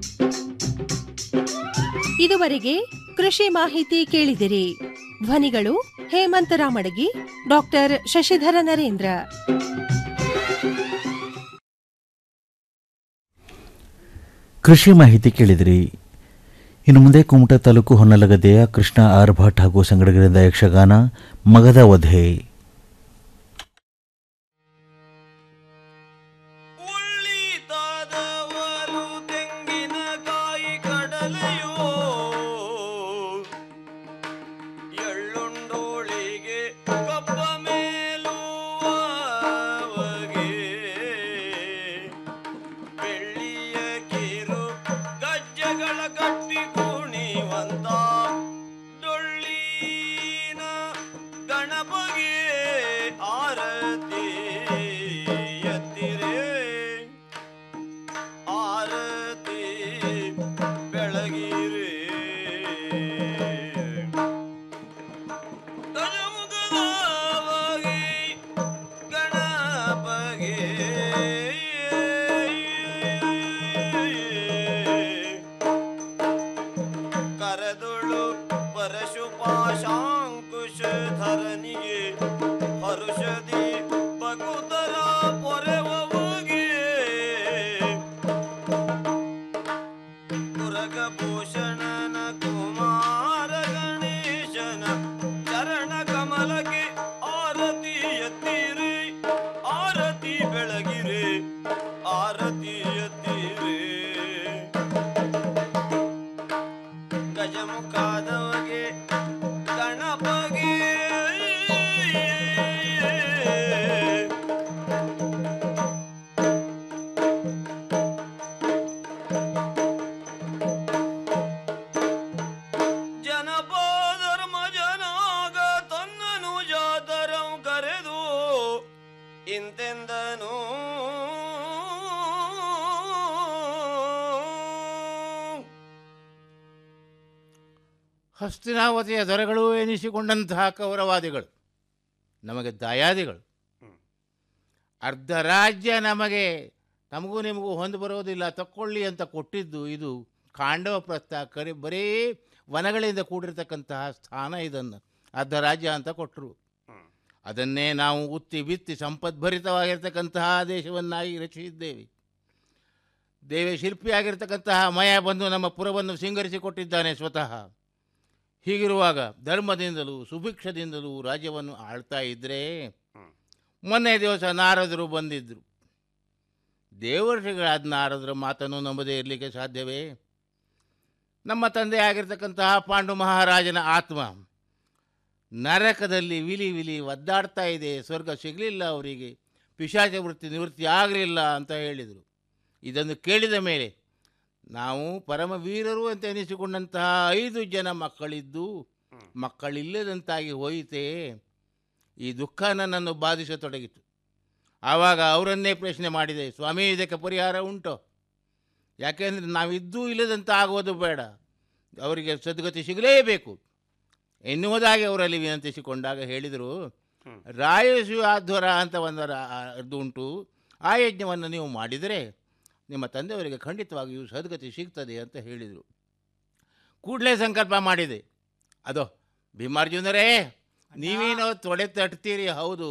ಇದುವರೆಗೆ ಕೃಷಿ ಮಾಹಿತಿ ಕೇಳಿದಿರಿ ಧ್ವನಿಗಳು ಹೇಮಂತ ರಾಮಡಗಿ ಡಾಕ್ಟರ್ ಶಶಿಧರ ನರೇಂದ್ರ ಕೃಷಿ ಮಾಹಿತಿ ಕೇಳಿದಿರಿ ಇನ್ನು ಮುಂದೆ ಕುಮಟಾ ತಾಲೂಕು ಹೊನ್ನಲಗದ್ದೆಯ ಕೃಷ್ಣ ಆರ್ ಭಟ್ ಹಾಗೂ ಸಂಗಡಗರಿಂದ ಯಕ್ಷಗಾನ ಮಗದ ವಧೆ ತೆಂಗಿನಕಾಯಿ ಕಡಲೆಯೋ ಎಳ್ಳುಂಡೋಳಿಗೆ ಕಬ್ಬ ಮೇಲುವಗೆ ಬೆಳ್ಳಿಯ ಕಿರು ಗಜ್ಜೆಗಳ ಕಟ್ಟಿ ಕುಣಿವಂತ ಡೊಳ್ಳಿನ ಗಣಪಗೆ ಆರತಿ ಎತ್ತಿರೇ ಆರತಿ ಬೆಳಗಿರೆ ಗಜಮುಖದವಾಗಿ ಗಣಪಗೆ ಕರದುಳು ಪರಶುಪಾಶಾಂಕುಶ ಧರನಿಗೆ ಹರುಷದಿ ಬಗುತರ ಪೊರೆವಗೆ ಪುರಗಭೂಷಣನ ಕುಮಾರ ಗಣೇಶನ ಚರಣ ಕಮಲಕ್ಕೆ ಆರತಿ ಎತ್ತಿರಿ ಆರತಿ ಬೆಳಗಿರೆ ಆರತಿ ಎತ್ತಿರೆ ಗಜಮುಖಾದವಗೆ ಗಣಪಗೆ ಜನಪದರ್ಮ ಜನಾಗ ತನ್ನನು ಜಾತರಂ ಕರೆದು ಇಂತೆಂದನು ಹಸ್ತಿನಾವತಿಯ ದೊರೆಗಳು ಎನಿಸಿಕೊಂಡಂತಹ ಕೌರವಾದಿಗಳು ನಮಗೆ ದಾಯಾದಿಗಳು ಅರ್ಧ ರಾಜ್ಯ ನಮಗೆ ನಮಗೂ ನಿಮಗೂ ಹೊಂದು ಬರೋದಿಲ್ಲ ತಕ್ಕೊಳ್ಳಿ ಅಂತ ಕೊಟ್ಟಿದ್ದು ಇದು ಕಾಂಡವ ಪ್ರಸ್ಥ ಕರಿ ಬರೀ ವನಗಳಿಂದ ಕೂಡಿರ್ತಕ್ಕಂತಹ ಸ್ಥಾನ ಇದನ್ನು ಅರ್ಧ ರಾಜ್ಯ ಅಂತ ಕೊಟ್ಟರು ಅದನ್ನೇ ನಾವು ಉತ್ತಿ ಬಿತ್ತಿ ಸಂಪದ್ಭರಿತವಾಗಿರ್ತಕ್ಕಂತಹ ದೇಶವನ್ನಾಗಿ ರಚಿಸಿದ್ದೇವೆ ದೇವಿ ಶಿಲ್ಪಿಯಾಗಿರ್ತಕ್ಕಂತಹ ಮಯ ಬಂದು ನಮ್ಮ ಪುರವನ್ನು ಸಿಂಗರಿಸಿಕೊಟ್ಟಿದ್ದಾನೆ ಸ್ವತಃ ಹೀಗಿರುವಾಗ ಧರ್ಮದಿಂದಲೂ ಸುಭಿಕ್ಷದಿಂದಲೂ ರಾಜ್ಯವನ್ನು ಆಳ್ತಾ ಇದ್ದರೆ ಮೊನ್ನೆ ದಿವಸ ನಾರದರು ಬಂದಿದ್ದರು ದೇವರ್ಷಿಗಳಾದ ನಾರದರ ಮಾತನ್ನು ನಂಬದೇ ಇರಲಿಕ್ಕೆ ಸಾಧ್ಯವೇ ನಮ್ಮ ತಂದೆ ಆಗಿರ್ತಕ್ಕಂತಹ ಪಾಂಡು ಮಹಾರಾಜನ ಆತ್ಮ ನರಕದಲ್ಲಿ ವಿಲಿ ವಿಲಿ ಒದ್ದಾಡ್ತಾ ಇದೆ ಸ್ವರ್ಗ ಸಿಗಲಿಲ್ಲ ಅವರಿಗೆ ಪಿಶಾಚ ವೃತ್ತಿ ನಿವೃತ್ತಿ ಆಗಲಿಲ್ಲ ಅಂತ ಹೇಳಿದರು ಇದನ್ನು ಕೇಳಿದ ಮೇಲೆ ನಾವು ಪರಮವೀರರು ಅಂತ ಎನಿಸಿಕೊಂಡಂತಹ ಐದು ಜನ ಮಕ್ಕಳಿದ್ದು ಮಕ್ಕಳಿಲ್ಲದಂತಾಗಿ ಹೋಯಿತೇ ಈ ದುಃಖ ನನ್ನನ್ನು ಬಾಧಿಸತೊಡಗಿತು ಆವಾಗ ಅವರನ್ನೇ ಪ್ರಶ್ನೆ ಮಾಡಿದೆ ಸ್ವಾಮಿ ಇದಕ್ಕೆ ಪರಿಹಾರ ಉಂಟು ಯಾಕೆಂದರೆ ನಾವಿದ್ದೂ ಇಲ್ಲದಂತ ಆಗೋದು ಬೇಡ ಅವರಿಗೆ ಸದ್ಗತಿ ಸಿಗಲೇಬೇಕು ಎನ್ನುವುದಾಗಿ ಅವರಲ್ಲಿ ವಿನಂತಿಸಿಕೊಂಡಾಗ ಹೇಳಿದರು ರಾಯಸ್ವಾಧ್ವರ ಅಂತ ಒಂದು ರಾ- ಅದು ಉಂಟು ಆ ಯಜ್ಞವನ್ನು ನೀವು ಮಾಡಿದರೆ ನಿಮ್ಮ ತಂದೆಯವರಿಗೆ ಖಂಡಿತವಾಗಿಯೂ ಸದ್ಗತಿ ಸಿಗ್ತದೆ ಅಂತ ಹೇಳಿದರು ಕೂಡಲೇ ಸಂಕಲ್ಪ ಮಾಡಿದೆ ಅದೋ ಭೀಮಾರ್ಜುನರೇ ನೀವೇನೋ ತೊಡೆ ತಟ್ತೀರಿ ಹೌದು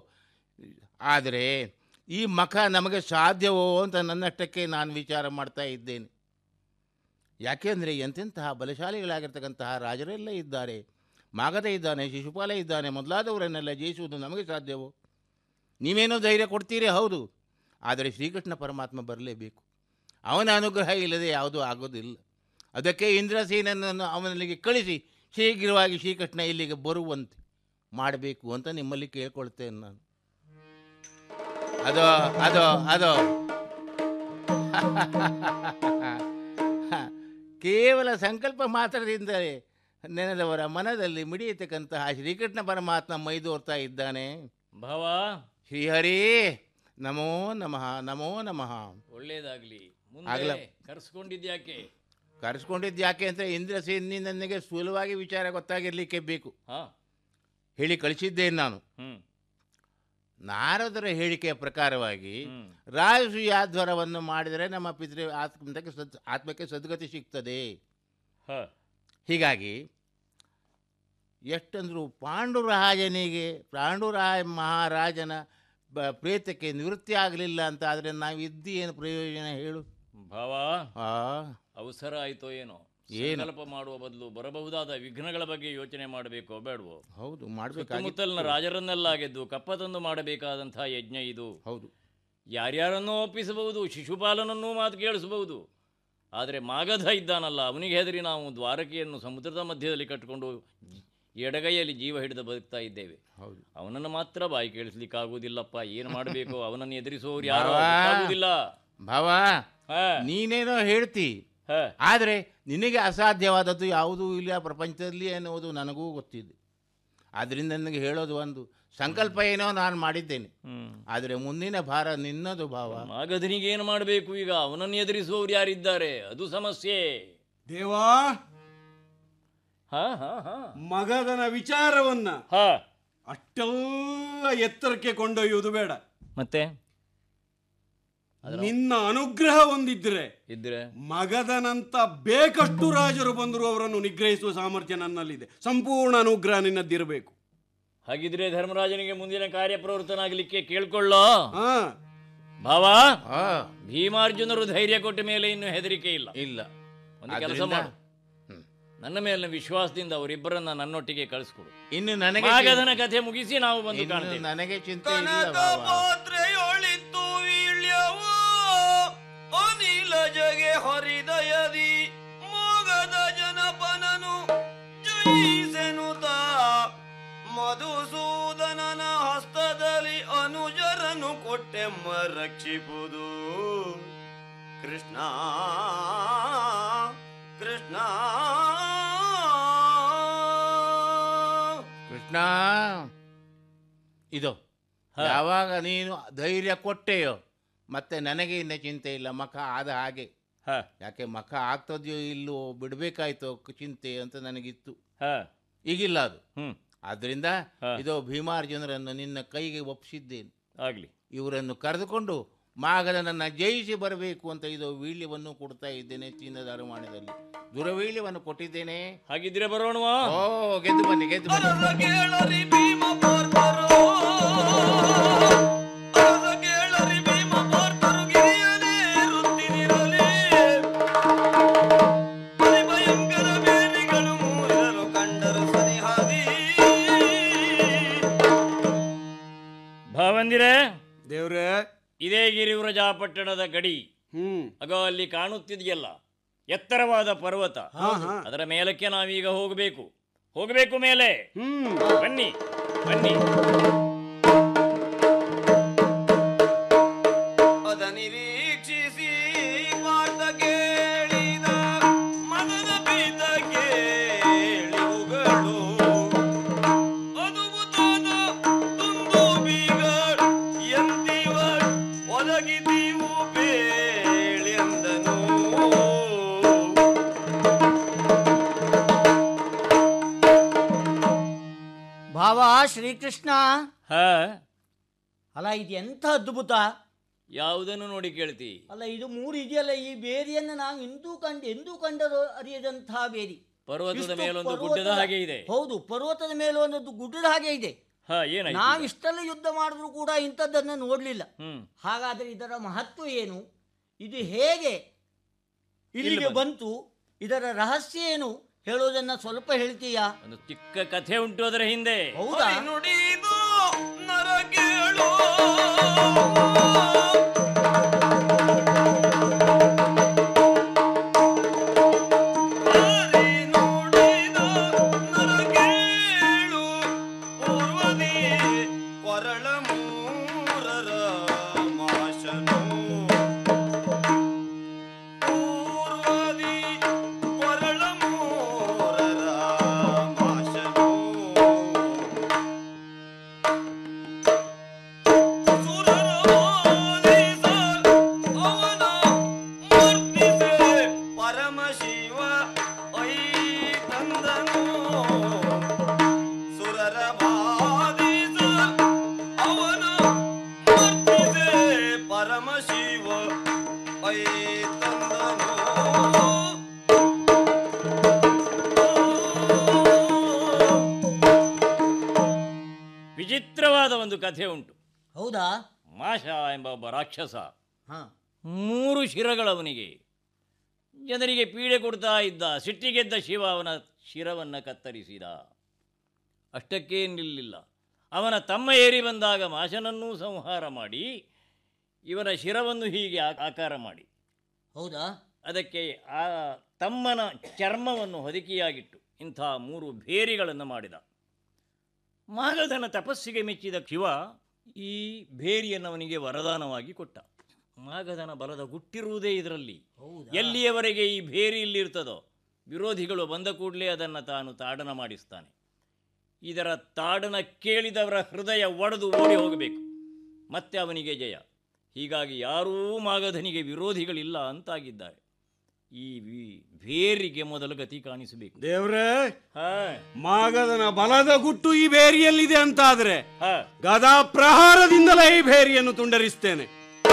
ಆದರೆ ಈ ಮಖ ನಮಗೆ ಸಾಧ್ಯವೋ ಅಂತ ನನ್ನಷ್ಟಕ್ಕೆ ನಾನು ವಿಚಾರ ಮಾಡ್ತಾ ಇದ್ದೇನೆ ಯಾಕೆಂದರೆ ಎಂತೆಂತಹ ಬಲಶಾಲಿಗಳಾಗಿರ್ತಕ್ಕಂತಹ ರಾಜರೆಲ್ಲ ಇದ್ದಾರೆ ಮಾಗಧ ಇದ್ದಾನೆ ಶಿಶುಪಾಲ ಇದ್ದಾನೆ ಮೊದಲಾದವರನ್ನೆಲ್ಲ ಜಯಿಸುವುದು ನಮಗೆ ಸಾಧ್ಯವೋ ನೀವೇನೋ ಧೈರ್ಯ ಕೊಡ್ತೀರಿ ಹೌದು ಆದರೆ ಶ್ರೀಕೃಷ್ಣ ಪರಮಾತ್ಮ ಬರಲೇಬೇಕು ಅವನ ಅನುಗ್ರಹ ಇಲ್ಲದೆ ಯಾವುದೂ ಆಗೋದಿಲ್ಲ ಅದಕ್ಕೆ ಇಂದ್ರಸೇನನ್ನು ಅವನಲ್ಲಿಗೆ ಕಳಿಸಿ ಶೀಘ್ರವಾಗಿ ಶ್ರೀಕೃಷ್ಣ ಇಲ್ಲಿಗೆ ಬರುವಂತೆ ಮಾಡಬೇಕು ಅಂತ ನಿಮ್ಮಲ್ಲಿ ಕೇಳ್ಕೊಳ್ತೇನೆ ನಾನು ಅದು ಅದು ಅದು ಕೇವಲ ಸಂಕಲ್ಪ ಮಾತ್ರದಿಂದಲೇ ನೆನೆದವರ ಮನದಲ್ಲಿ ಮಿಡಿಯತಕ್ಕಂತಹ ಶ್ರೀಕೃಷ್ಣ ಪರಮಾತ್ಮ ಮೈದೋರ್ತಾ ಇದ್ದಾನೆ ಭಾವ ಶ್ರೀಹರಿ ನಮೋ ನಮಃ ನಮೋ ನಮಃ ಒಳ್ಳೇದಾಗ್ಲಿ ಆಗ್ಲ. ಮುಂದೆ ಕರ್ಸ್ಕೊಂಡಿದ್ಯಾಕೆ ಕರೆಸ್ಕೊಂಡಿದ್ದು ಯಾಕೆ ಅಂತ ಇಂದ್ರಸೇನಿ ನನಗೆ ಸುಲಭವಾಗಿ ವಿಚಾರ ಗೊತ್ತಾಗಿರ್ಲಿಕ್ಕೆ ಬೇಕು ಹಾ ಹೇಳಿ ಕಳಿಸಿದ್ದೇನೆ ನಾನು ಹ್ಮ್ ನಾರದರ ಹೇಳಿಕೆಯ ಪ್ರಕಾರವಾಗಿ ರಾಜಸೂಯಾಧ್ವರವನ್ನು ಮಾಡಿದರೆ ನಮ್ಮ ಪಿತೃ ಆತ್ಮಕ್ಕೆ ಸದ್ ಆತ್ಮಕ್ಕೆ ಸದ್ಗತಿ ಸಿಗ್ತದೆ ಹ ಹೀಗಾಗಿ ಎಷ್ಟಂದ್ರು ಪಾಂಡುರಾಜನಿಗೆ ಪಾಂಡುರಾಯ ಮಹಾರಾಜನ ಬ ಪ್ರೇತಕ್ಕೆ ನಿವೃತ್ತಿ ಆಗಲಿಲ್ಲ ಅಂತ ಆದರೆ ನಾವು ಇದ್ದು ಏನು ಪ್ರಯೋಜನ ಹೇಳು ಭಾವ ಆ ಅವಸರ ಆಯ್ತೋ ಏನೋ ಏನು? ಸಂಕಲ್ಪ ಮಾಡುವ ಬದಲು ಬರಬಹುದಾದ ವಿಘ್ನಗಳ ಬಗ್ಗೆ ಯೋಚನೆ ಮಾಡಬೇಕೋ ಬೇಡವೋ ಹೌದು ಮಾಡಬೇಕಾಗಿತ್ತು ಸುತ್ತಮುತ್ತಲಿನ ರಾಜರನ್ನೆಲ್ಲ ಗೆದ್ದು ಕಪ್ಪ ತಂದು ಮಾಡಬೇಕಾದಂತಹ ಯಜ್ಞ ಇದು ಹೌದು ಯಾರ್ಯಾರನ್ನೂ ಒಪ್ಪಿಸಬಹುದು ಶಿಶುಪಾಲನನ್ನೂ ಮಾತು ಕೇಳಿಸಬಹುದು ಆದರೆ ಮಾಗಧ ಇದ್ದಾನಲ್ಲ ಅವನಿಗೆ ಹೆದರಿ ನಾವು ದ್ವಾರಕೆಯನ್ನು ಸಮುದ್ರದ ಮಧ್ಯದಲ್ಲಿ ಕಟ್ಟಿಕೊಂಡು ಎಡಗೈಯಲ್ಲಿ ಜೀವ ಹಿಡಿದು ಬದುಕ್ತಾ ಇದ್ದೇವೆ ಹೌದು ಅವನನ್ನು ಮಾತ್ರ ಬಾಯಿ ಕೇಳಿಸ್ಲಿಕ್ಕಾಗುವುದಿಲ್ಲಪ್ಪ ಏನು ಮಾಡಬೇಕು ಅವನನ್ನು ಎದುರಿಸುವವರು ಯಾರು ಭಾವ. ಗೊತ್ತಾಗುವುದಿಲ್ಲ ಭಾವ ನೀನೇನೋ ಹೇಳ್ತಿ ಆದರೆ ನಿನಗೆ ಅಸಾಧ್ಯವಾದದ್ದು ಯಾವುದೂ ಇಲ್ಲ ಪ್ರಪಂಚದಲ್ಲಿ ಎನ್ನುವುದು ನನಗೂ ಗೊತ್ತಿದೆ ಆದ್ದರಿಂದ ನನಗೆ ಹೇಳೋದು ಒಂದು ಸಂಕಲ್ಪ ಏನೋ ನಾನು ಮಾಡಿದ್ದೇನೆ ಆದರೆ ಮುಂದಿನ ಭಾರ ನಿನ್ನದು ಭಾವ ಮಾಗಧನಿಗೆ ಏನು ಮಾಡಬೇಕು ಈಗ ಅವನನ್ನು ಎದುರಿಸುವವರು ಯಾರಿದ್ದಾರೆ ಅದು ಸಮಸ್ಯೆ ದೇವಾ ಹಾ ಹಾ ಹಾ ಮಗದನ ವಿಚಾರವನ್ನ ಹಾ ಅಷ್ಟೆಲ್ಲ ಎತ್ತರಕ್ಕೆ ಕೊಂಡೊಯ್ಯುವುದು ಬೇಡ ಮತ್ತೆ ನಿನ್ನ ಅನುಗ್ರಹ ಒಂದಿದ್ರೆ ಇದ್ರೆ ಮಗದನಂತ ಬೇಕಷ್ಟು ರಾಜರು ಬಂದರೂ ಅವರನ್ನು ನಿಗ್ರಹಿಸುವ ಸಾಮರ್ಥ್ಯ ನನ್ನಲ್ಲಿದೆ ಸಂಪೂರ್ಣ ಅನುಗ್ರಹ ನಿನ್ನದ್ದಿರಬೇಕು ಹಾಗಿದ್ರೆ ಧರ್ಮರಾಜನಿಗೆ ಮುಂದಿನ ಕಾರ್ಯಪ್ರವೃತ್ತನಾಗಲಿಕ್ಕೆ ಕೇಳ್ಕೊಳ್ಳೋ ಹಾ ಭಾವ ಭೀಮಾರ್ಜುನರು ಧೈರ್ಯ ಕೊಟ್ಟ ಮೇಲೆ ಇನ್ನು ಹೆದರಿಕೆ ಇಲ್ಲ ಇಲ್ಲ ಒಂದು ಕೆಲಸ ಆದ್ರಿಂದ- ಮಾಡು ನನ್ನ ಮೇಲಿನ ವಿಶ್ವಾಸದಿಂದ ಅವರಿಬ್ಬರನ್ನ ನನ್ನೊಟ್ಟಿಗೆ ಕಳಿಸ್ಕೊಡು ಇನ್ನು ನನಗೆ ಮಾಗಧನ ಕಥೆ ಮುಗಿಸಿ ನಾವು ಬಂದು ಇನ್ನು ಕಾಣ್ತೇವೆ ನನಗೆ ಚಿಂತೆ ಇಲ್ಲ ಭಾವ ಪಾತ್ರೆಯೊಳಿತ್ತು ವೀಳ್ಯವೋ ಅನಿಲ ಜಗೆ ಹರಿದಯದಿ ಮೋಗದ ಜನಪನನು ಜಯಿಸೆನುತ ಮಧುಸೂದನನ ಹಸ್ತದಲ್ಲಿ ಅನುಜರನು ಕೊಟ್ಟೆಮ್ಮ ರಕ್ಷಿಪುದು ಕೃಷ್ಣ ಕೃಷ್ಣ ಕೃಷ್ಣ ಇದು ಯಾವಾಗ ನೀನು ಧೈರ್ಯ ಕೊಟ್ಟೆಯೋ ಮತ್ತೆ ನನಗೆ ಇನ್ನ ಚಿಂತೆ ಇಲ್ಲ ಮಖ ಆದ ಹಾಗೆ ಯಾಕೆ ಮಖ ಆಗ್ತದೆಯೋ ಇಲ್ಲೋ ಬಿಡಬೇಕಾಯ್ತೋ ಚಿಂತೆ ಅಂತ ನನಗಿತ್ತು ಈಗಿಲ್ಲ ಅದು ಆದ್ರಿಂದ ಇದು ಭೀಮಾರ್ಜುನರನ್ನು ನಿನ್ನ ಕೈಗೆ ಒಪ್ಪಿಸಿದ್ದೇನೆ ಆಗ್ಲಿ ಇವರನ್ನು ಕರೆದುಕೊಂಡು ಮಾಗದನನ್ನು ಜಯಿಸಿ ಬರಬೇಕು ಅಂತ ಇದು ವೀಳ್ಯವನ್ನು ಕೊಡ್ತಾ ಇದ್ದೇನೆ ಚಿನ್ನದ ಅರಮಾಣದಲ್ಲಿ ದುರವೀಳ್ಯವನ್ನು ಕೊಟ್ಟಿದ್ದೇನೆ ಹಾಗಿದ್ರೆ ಬರೋಣವಾ ಓ ಗೆದ್ದು ಬನ್ನಿ ಗೆದ್ದು ಬನ್ನಿ ಕೇಳರಿ ಭೀಮ ಪಾರ್ಥರು ಅರಸ ಕೇಳರಿ ಭೀಮ ಪಾರ್ಥರು ಗಿರಿಯನೇ ರುತ್ತಿನಿರಲಿ ಭಯಂಕರ ಬೇರಿಗಳು ಮೂರರು ಕಂಡರು ಸನಿಹಾದಿ ಭಾವಂದಿರೇ ದೇವ್ರೆ ಇದೇ ಗಿರಿವ್ರಜ ಪಟ್ಟಣದ ಗಡಿ ಹ್ಮ್ ಅಗೋ ಅಲ್ಲಿ ಕಾಣುತ್ತಿದೆಯಲ್ಲ ಎತ್ತರವಾದ ಪರ್ವತ ಅದರ ಮೇಲಕ್ಕೆ ನಾವೀಗ ಹೋಗಬೇಕು ಹೋಗಬೇಕು ಮೇಲೆ ಬನ್ನಿ ಬನ್ನಿ ಅದ ನಿರೀಕ್ಷಿಸಿ ಪಾಠ ಕೇಳಿದ ಮನದ ಬೀತ ಕೇಳಿವುಗಳು ಅದ್ಭುತದ ತುಂಬು ಬೀಗಳು ಎಂದಿವ ಒದಗಿದೀವು ಬೇಳಿ ಅಂದನು ಭಾವ ಶ್ರೀಕೃಷ್ಣ ಹಾ ಅಲ್ಲ ಇದು ಎಂಥ ಅದ್ಭುತ ಯಾವುದನ್ನು ನೋಡಿ ಕೇಳ್ತಿ ಅಲ್ಲ ಇದು ಮೂರು ಇದೆಯಲ್ಲ ಈ ಬೇರಿಯನ್ನು ನಾವು ಎಂದೂ ಕಂಡು ಎಂದೂ ಕಂಡರು ಅರಿಯದಂತಹ ಬೇರಿ ಪರ್ವತದ ಇಷ್ಟು ಮೇಲೊಂದು ಪರ್ವತ- ಗುಡ್ಡದ ಹಾಗೆ ಇದೆ ಹೌದು ಪರ್ವತದ ಮೇಲೆ ಒಂದು ಗುಡ್ಡದ ಹಾಗೆ ಇದೆ ಹಾ ಏನಾಯ್ತು ನಾವು ಈಗ? ಇಷ್ಟೆಲ್ಲ ಯುದ್ಧ ಮಾಡಿದ್ರು ಕೂಡ ಇಂಥದ್ದನ್ನು ನೋಡಲಿಲ್ಲ ಹ್ಮ್ ಹಾಗಾದ್ರೆ ಇದರ ಮಹತ್ವ ಏನು ಇದು ಹೇಗೆ ಇಲ್ಲಿಗೆ ಬಂತು ಇದರ ರಹಸ್ಯ ಏನು ಹೇಳೋದನ್ನ ಸ್ವಲ್ಪ ಹೇಳ್ತೀಯಾ ಒಂದು ಚಿಕ್ಕ ಕಥೆ ಉಂಟು ಅದರ ಹಿಂದೆ ಹೌದಾ ನುಡಿದು ನರ ಕೇಳು ಕೊರಳ ಮೂರರ ವಿಚಿತ್ರವಾದ ಒಂದು ಕಥೆ ಉಂಟು ಹೌದಾ ಮಾಷ ಎಂಬ ಒಬ್ಬ ರಾಕ್ಷಸ ಹಾ ಮೂರು ಶಿರಗಳವನಿಗೆ ಜನರಿಗೆ ಪೀಡೆ ಕೊಡ್ತಾ ಇದ್ದ ಸಿಟ್ಟಿಗೆದ್ದ ಶಿವ ಅವನ ಶಿರವನ್ನು ಕತ್ತರಿಸಿದ ಅಷ್ಟಕ್ಕೇ ನಿಲ್ಲಿಲ್ಲ ಅವನ ತಮ್ಮ ಏರಿ ಬಂದಾಗ ಮಾಶನನ್ನೂ ಸಂಹಾರ ಮಾಡಿ ಇವನ ಶಿರವನ್ನು ಹೀಗೆ ಆ- ಆಕಾರ ಮಾಡಿ ಹೌದಾ ಅದಕ್ಕೆ ಆ ತಮ್ಮನ ಚರ್ಮವನ್ನು ಹೊದಿಕೆಯಾಗಿಟ್ಟು ಇಂಥ ಮೂರು ಭೇರಿಗಳನ್ನು ಮಾಡಿದ ಮಾಗಧನ ತಪಸ್ಸಿಗೆ ಮೆಚ್ಚಿದ ಶಿವ ಈ ಭೇರಿಯನ್ನು ಅವನಿಗೆ ವರದಾನವಾಗಿ ಕೊಟ್ಟ ಮಾಗಧನ ಬಲದ ಗುಟ್ಟಿರುವುದೇ ಇದರಲ್ಲಿ ಎಲ್ಲಿಯವರೆಗೆ ಈ ಭೇರಿ ಇಲ್ಲಿರ್ತದೋ ವಿರೋಧಿಗಳು ಬಂದ ಕೂಡಲೇ ಅದನ್ನು ತಾನು ತಾಡನ ಮಾಡಿಸ್ತಾನೆ ಇದರ ತಾಡನ ಕೇಳಿದವರ ಹೃದಯ ಒಡೆದು ಓಡಿ ಹೋಗಬೇಕು ಮತ್ತೆ ಅವನಿಗೆ ಜಯ ಹೀಗಾಗಿ ಯಾರೂ ಮಾಗಧನಿಗೆ ವಿರೋಧಿಗಳಿಲ್ಲ ಅಂತಾಗಿದ್ದಾರೆ ಈ ವಿ- ಭೇರಿಗೆ ಮೊದಲು ಗತಿ ಕಾಣಿಸಬೇಕು ದೇವ್ರೇ ಮಾಗದನ ಬಲದ ಗುಟ್ಟು ಈ ಬೇರಿಯಲ್ಲಿದೆ ಅಂತಾದ್ರೆ ಗದಾ ಪ್ರಹಾರದಿಂದಲೇ ಈ ಬೇರಿಯನ್ನು ತುಂಡರಿಸ್ತೇನೆ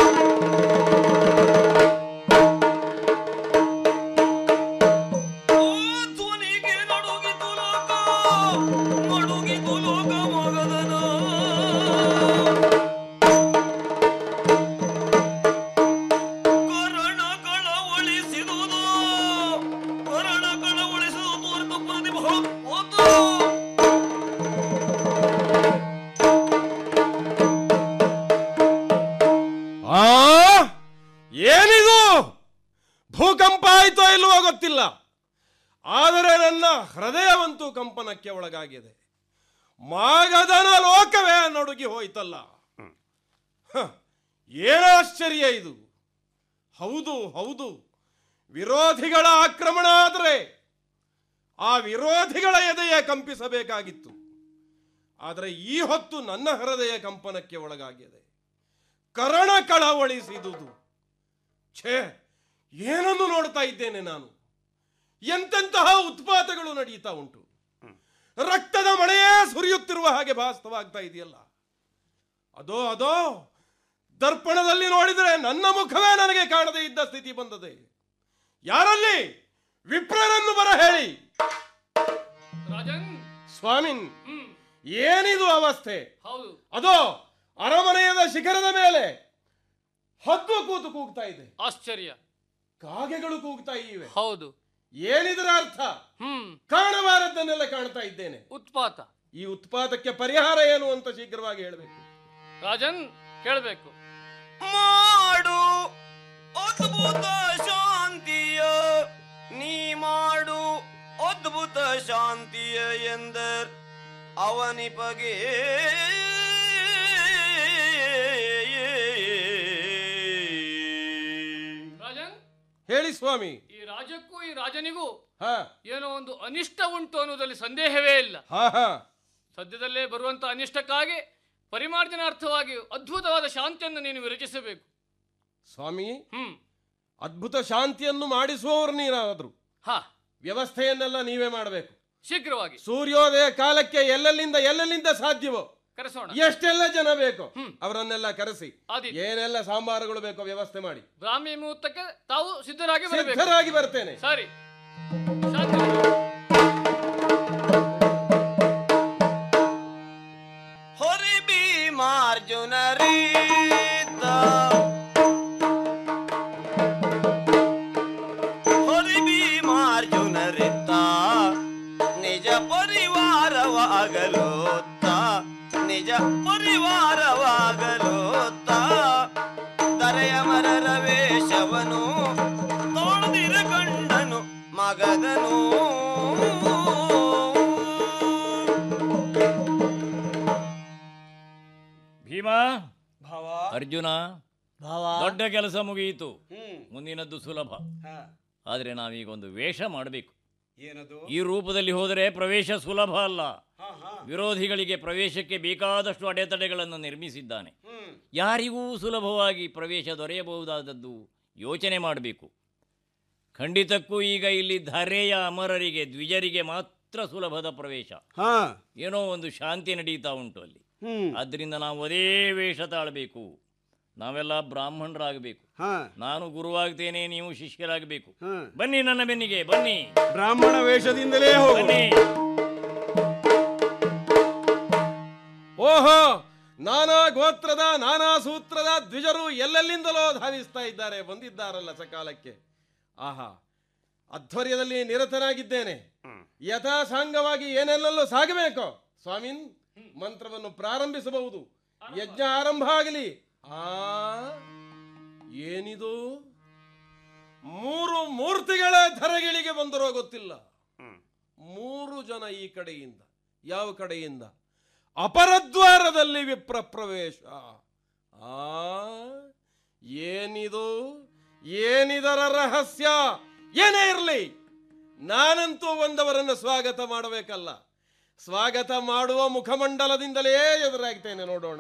ಆ ಏನಿದು ಭೂಕಂಪ ಆಯ್ತೋ ಇಲ್ವೋ ಗೊತ್ತಿಲ್ಲ ಆದರೆ ನನ್ನ ಹೃದಯವಂತೂ ಕಂಪನಕ್ಕೆ ಒಳಗಾಗಿದೆ ಮಾಗದನ ಲೋಕವೇ ನಡುಗಿ ಹೋಯ್ತಲ್ಲ ಹ, ಏನ ಆಶ್ಚರ್ಯ ಇದು ಹೌದು ಹೌದು ವಿರೋಧಿಗಳ ಆಕ್ರಮಣ ಆದರೆ ಆ ವಿರೋಧಿಗಳ ಎದೆಯೇ ಕಂಪಿಸಬೇಕಾಗಿತ್ತು ಆದರೆ ಈ ಹೊತ್ತು ನನ್ನ ಹೃದಯ ಕಂಪನಕ್ಕೆ ಒಳಗಾಗಿದೆ ಕರಣ ಕಳವಳಿಸಿದುದು ಛೇ ಏನನ್ನು ನೋಡ್ತಾ ಇದ್ದೇನೆ ನಾನು ಎಂತೆಂತಹ ಉತ್ಪಾತಗಳು ನಡೀತಾ ಉಂಟು ರಕ್ತದ ಮಳೆಯೇ ಸುರಿಯುತ್ತಿರುವ ಹಾಗೆ ಭಾಸವಾಗ್ತಾ ಇದೆಯಲ್ಲ ಅದೋ ಅದೋ ದರ್ಪಣದಲ್ಲಿ ನೋಡಿದರೆ ನನ್ನ ಮುಖವೇ ನನಗೆ ಕಾಣದೇ ಇದ್ದ ಸ್ಥಿತಿ ಬಂದದೆ ಯಾರಲ್ಲಿ ವಿಪ್ರರನ್ನು ಬರ ಹೇಳಿ ಸ್ವಾಮಿನ್ ಏನಿದು ಅವಸ್ಥೆ ಹೌದು ಅದೋ ಅರಮನೆಯದ ಶಿಖರದ ಮೇಲೆ ಹದ್ದು ಕೂತು ಕೂಗ್ತಾ ಇದೆ ಆಶ್ಚರ್ಯ ಕಾಗೆಗಳು ಕೂಗ್ತಾ ಇವೆ ಹೌದು ಏನಿದರ ಅರ್ಥ ಹ್ಮ್ ಕಾಣಬಾರದ್ದನ್ನೆಲ್ಲ ಕಾಣ್ತಾ ಇದ್ದೇನೆ ಉತ್ಪಾತ ಈ ಉತ್ಪಾತಕ್ಕೆ ಪರಿಹಾರ ಏನು ಅಂತ ಶೀಘ್ರವಾಗಿ ಹೇಳಬೇಕು ರಾಜನ್ ಕೇಳಬೇಕು ಮಾಡು ಅದ್ಭುತ ಶಾಂತಿಯ ನೀ ಮಾಡು ಅದ್ಭುತ ಶಾಂತಿಯ ಎಂದರ್ ಅವನಿಪಗೆ ರಾಜನ್ ಹೇಳಿ ಸ್ವಾಮಿ ಈ ರಾಜಕ್ಕೂ ಈ ರಾಜನಿಗೂ ಹಾ ಏನೋ ಒಂದು ಅನಿಷ್ಟ ಉಂಟು ಅನ್ನೋದ್ರಲ್ಲಿ ಸಂದೇಹವೇ ಇಲ್ಲ ಹಾ ಹಾ ಸದ್ಯದಲ್ಲೇ ಬರುವಂತ ಅನಿಷ್ಟಕ್ಕಾಗಿ ಪರಿಮಾರ್ಜನಾರ್ಥವಾಗಿ ಅದ್ಭುತವಾದ ಶಾಂತಿಯನ್ನು ನೀನು ವಿರಚಿಸಬೇಕು ಸ್ವಾಮಿ ಹ್ಮ್ ಅದ್ಭುತ ಶಾಂತಿಯನ್ನು ಮಾಡಿಸುವವರು ನೀನಾದ್ರು ಹಾ ವ್ಯವಸ್ಥೆಯನ್ನೆಲ್ಲ ನೀವೇ ಮಾಡಬೇಕು ಶೀಘ್ರವಾಗಿ ಸೂರ್ಯೋದಯ ಕಾಲಕ್ಕೆ ಎಲ್ಲೆಲ್ಲಿಂದ ಎಲ್ಲೆಲ್ಲಿಂದ ಸಾಧ್ಯವೋ ಕರೆಸೋಣ ಎಷ್ಟೆಲ್ಲ ಜನ ಬೇಕು ಅವರನ್ನೆಲ್ಲ ಕರೆಸಿ ಆದೀತು. ಏನೆಲ್ಲ ಸಾಂಬಾರುಗಳು ಬೇಕೋ ವ್ಯವಸ್ಥೆ ಮಾಡಿ ಬ್ರಾಹ್ಮಿ ಮುಹೂರ್ತಕ್ಕೆ ತಾವು ಸಿದ್ಧರಾಗಿ ಬರಬೇಕು ಸಿದ್ಧರಾಗಿ ಬರ್ತೇನೆ ಸರಿ ಹೊರಿ ಭೀಮಾರ್ಜುನ ರೀತ ಹೊರಿ ಭೀಮಾರ್ಜುನ ರೀತ ನಿಜ ಪರಿವಾರವಾಗಲೋತ್ತ ನಿಜ ಪರಿವಾರವಾಗಲೋತ್ತ ದರೆಯ ಮರರ ವೇಷವನು ತೋಳದಿರ ಕಂಡನು ಮಗದನು ಭೀಮ ಅರ್ಜುನ ದೊಡ್ಡ ಕೆಲಸ ಮುಗಿಯಿತು ಮುಂದಿನದ್ದು ಸುಲಭ ಆದರೆ ನಾವೀಗ ಒಂದು ವೇಷ ಮಾಡಬೇಕು ಏನದು ಈ ರೂಪದಲ್ಲಿ ಹೋದರೆ ಪ್ರವೇಶ ಸುಲಭ ಅಲ್ಲ ವಿರೋಧಿಗಳಿಗೆ ಪ್ರವೇಶಕ್ಕೆ ಬೇಕಾದಷ್ಟು ಅಡೆತಡೆಗಳನ್ನು ನಿರ್ಮಿಸಿದ್ದಾನೆ ಯಾರಿಗೂ ಸುಲಭವಾಗಿ ಪ್ರವೇಶ ದೊರೆಯಬಹುದಾದದ್ದು ಯೋಚನೆ ಮಾಡಬೇಕು ಖಂಡಿತಕ್ಕೂ ಈಗ ಇಲ್ಲಿ ಧರೆಯ ಅಮರರಿಗೆ ದ್ವಿಜರಿಗೆ ಮಾತ್ರ ಸುಲಭದ ಪ್ರವೇಶ ಹಾ ಏನೋ ಒಂದು ಶಾಂತಿ ನಡೀತಾ ಉಂಟು ಅಲ್ಲಿ ಹ್ಮ್. ಆದ್ದರಿಂದ ನಾವು ಅದೇ ವೇಷ ತಾಳಬೇಕು ನಾವೆಲ್ಲ ಬ್ರಾಹ್ಮಣರಾಗಬೇಕು ಹಾ ನಾನು ಗುರುವಾಗ್ತೇನೆ ನೀವು ಶಿಷ್ಯರಾಗಬೇಕು ಹಾ. ಬನ್ನಿ ನನ್ನ ಬೆನ್ನಿಗೆ ಬನ್ನಿ ಬ್ರಾಹ್ಮಣ ವೇಷದಿಂದಲೇ ಹೋಗು ಬನ್ನಿ ಓ ಓಹೋ ನಾನಾ ಗೋತ್ರದ ನಾನಾ ಸೂತ್ರದ ದ್ವಿಜರು ಎಲ್ಲೆಲ್ಲಿಂದಲೋ ಧಾವಿಸ್ತಾ ಇದ್ದಾರೆ ಬಂದಿದ್ದಾರಲ್ಲ ಸಕಾಲಕ್ಕೆ ಆಹಾ ಅಧ್ವರ್ಯದಲ್ಲಿ ನಿರತನಾಗಿದ್ದೇನೆ ಯಥಾ ಸಾಂಗವಾಗಿ ಏನೆಲ್ಲಲ್ಲೂ ಸಾಗಬೇಕು ಸ್ವಾಮಿನ್ ಮಂತ್ರವನ್ನು ಪ್ರಾರಂಭಿಸಬಹುದು ಯಜ್ಞ ಆರಂಭ ಆಗಲಿ ಆ ಏನಿದು ಮೂರು ಮೂರ್ತಿಗಳ ಧರೆಗಳಿಗೆ ಬಂದರೋ ಗೊತ್ತಿಲ್ಲ ಮೂರು ಜನ ಈ ಕಡೆಯಿಂದ ಯಾವ ಕಡೆಯಿಂದ ಅಪರದ್ವಾರದಲ್ಲಿ ವಿಪ್ರ ಪ್ರವೇಶ ಆ ಏನಿದು ಏನಿದರ ರಹಸ್ಯ ಏನೇ ಇರಲಿ ನಾನಂತೂ ಒಂದವರನ್ನು ಸ್ವಾಗತ ಮಾಡಬೇಕಲ್ಲ ಸ್ವಾಗತ ಮಾಡುವ ಮುಖಮಂಡಲದಿಂದಲೇ ಎದುರಾಗ್ತೇನೆ ನೋಡೋಣ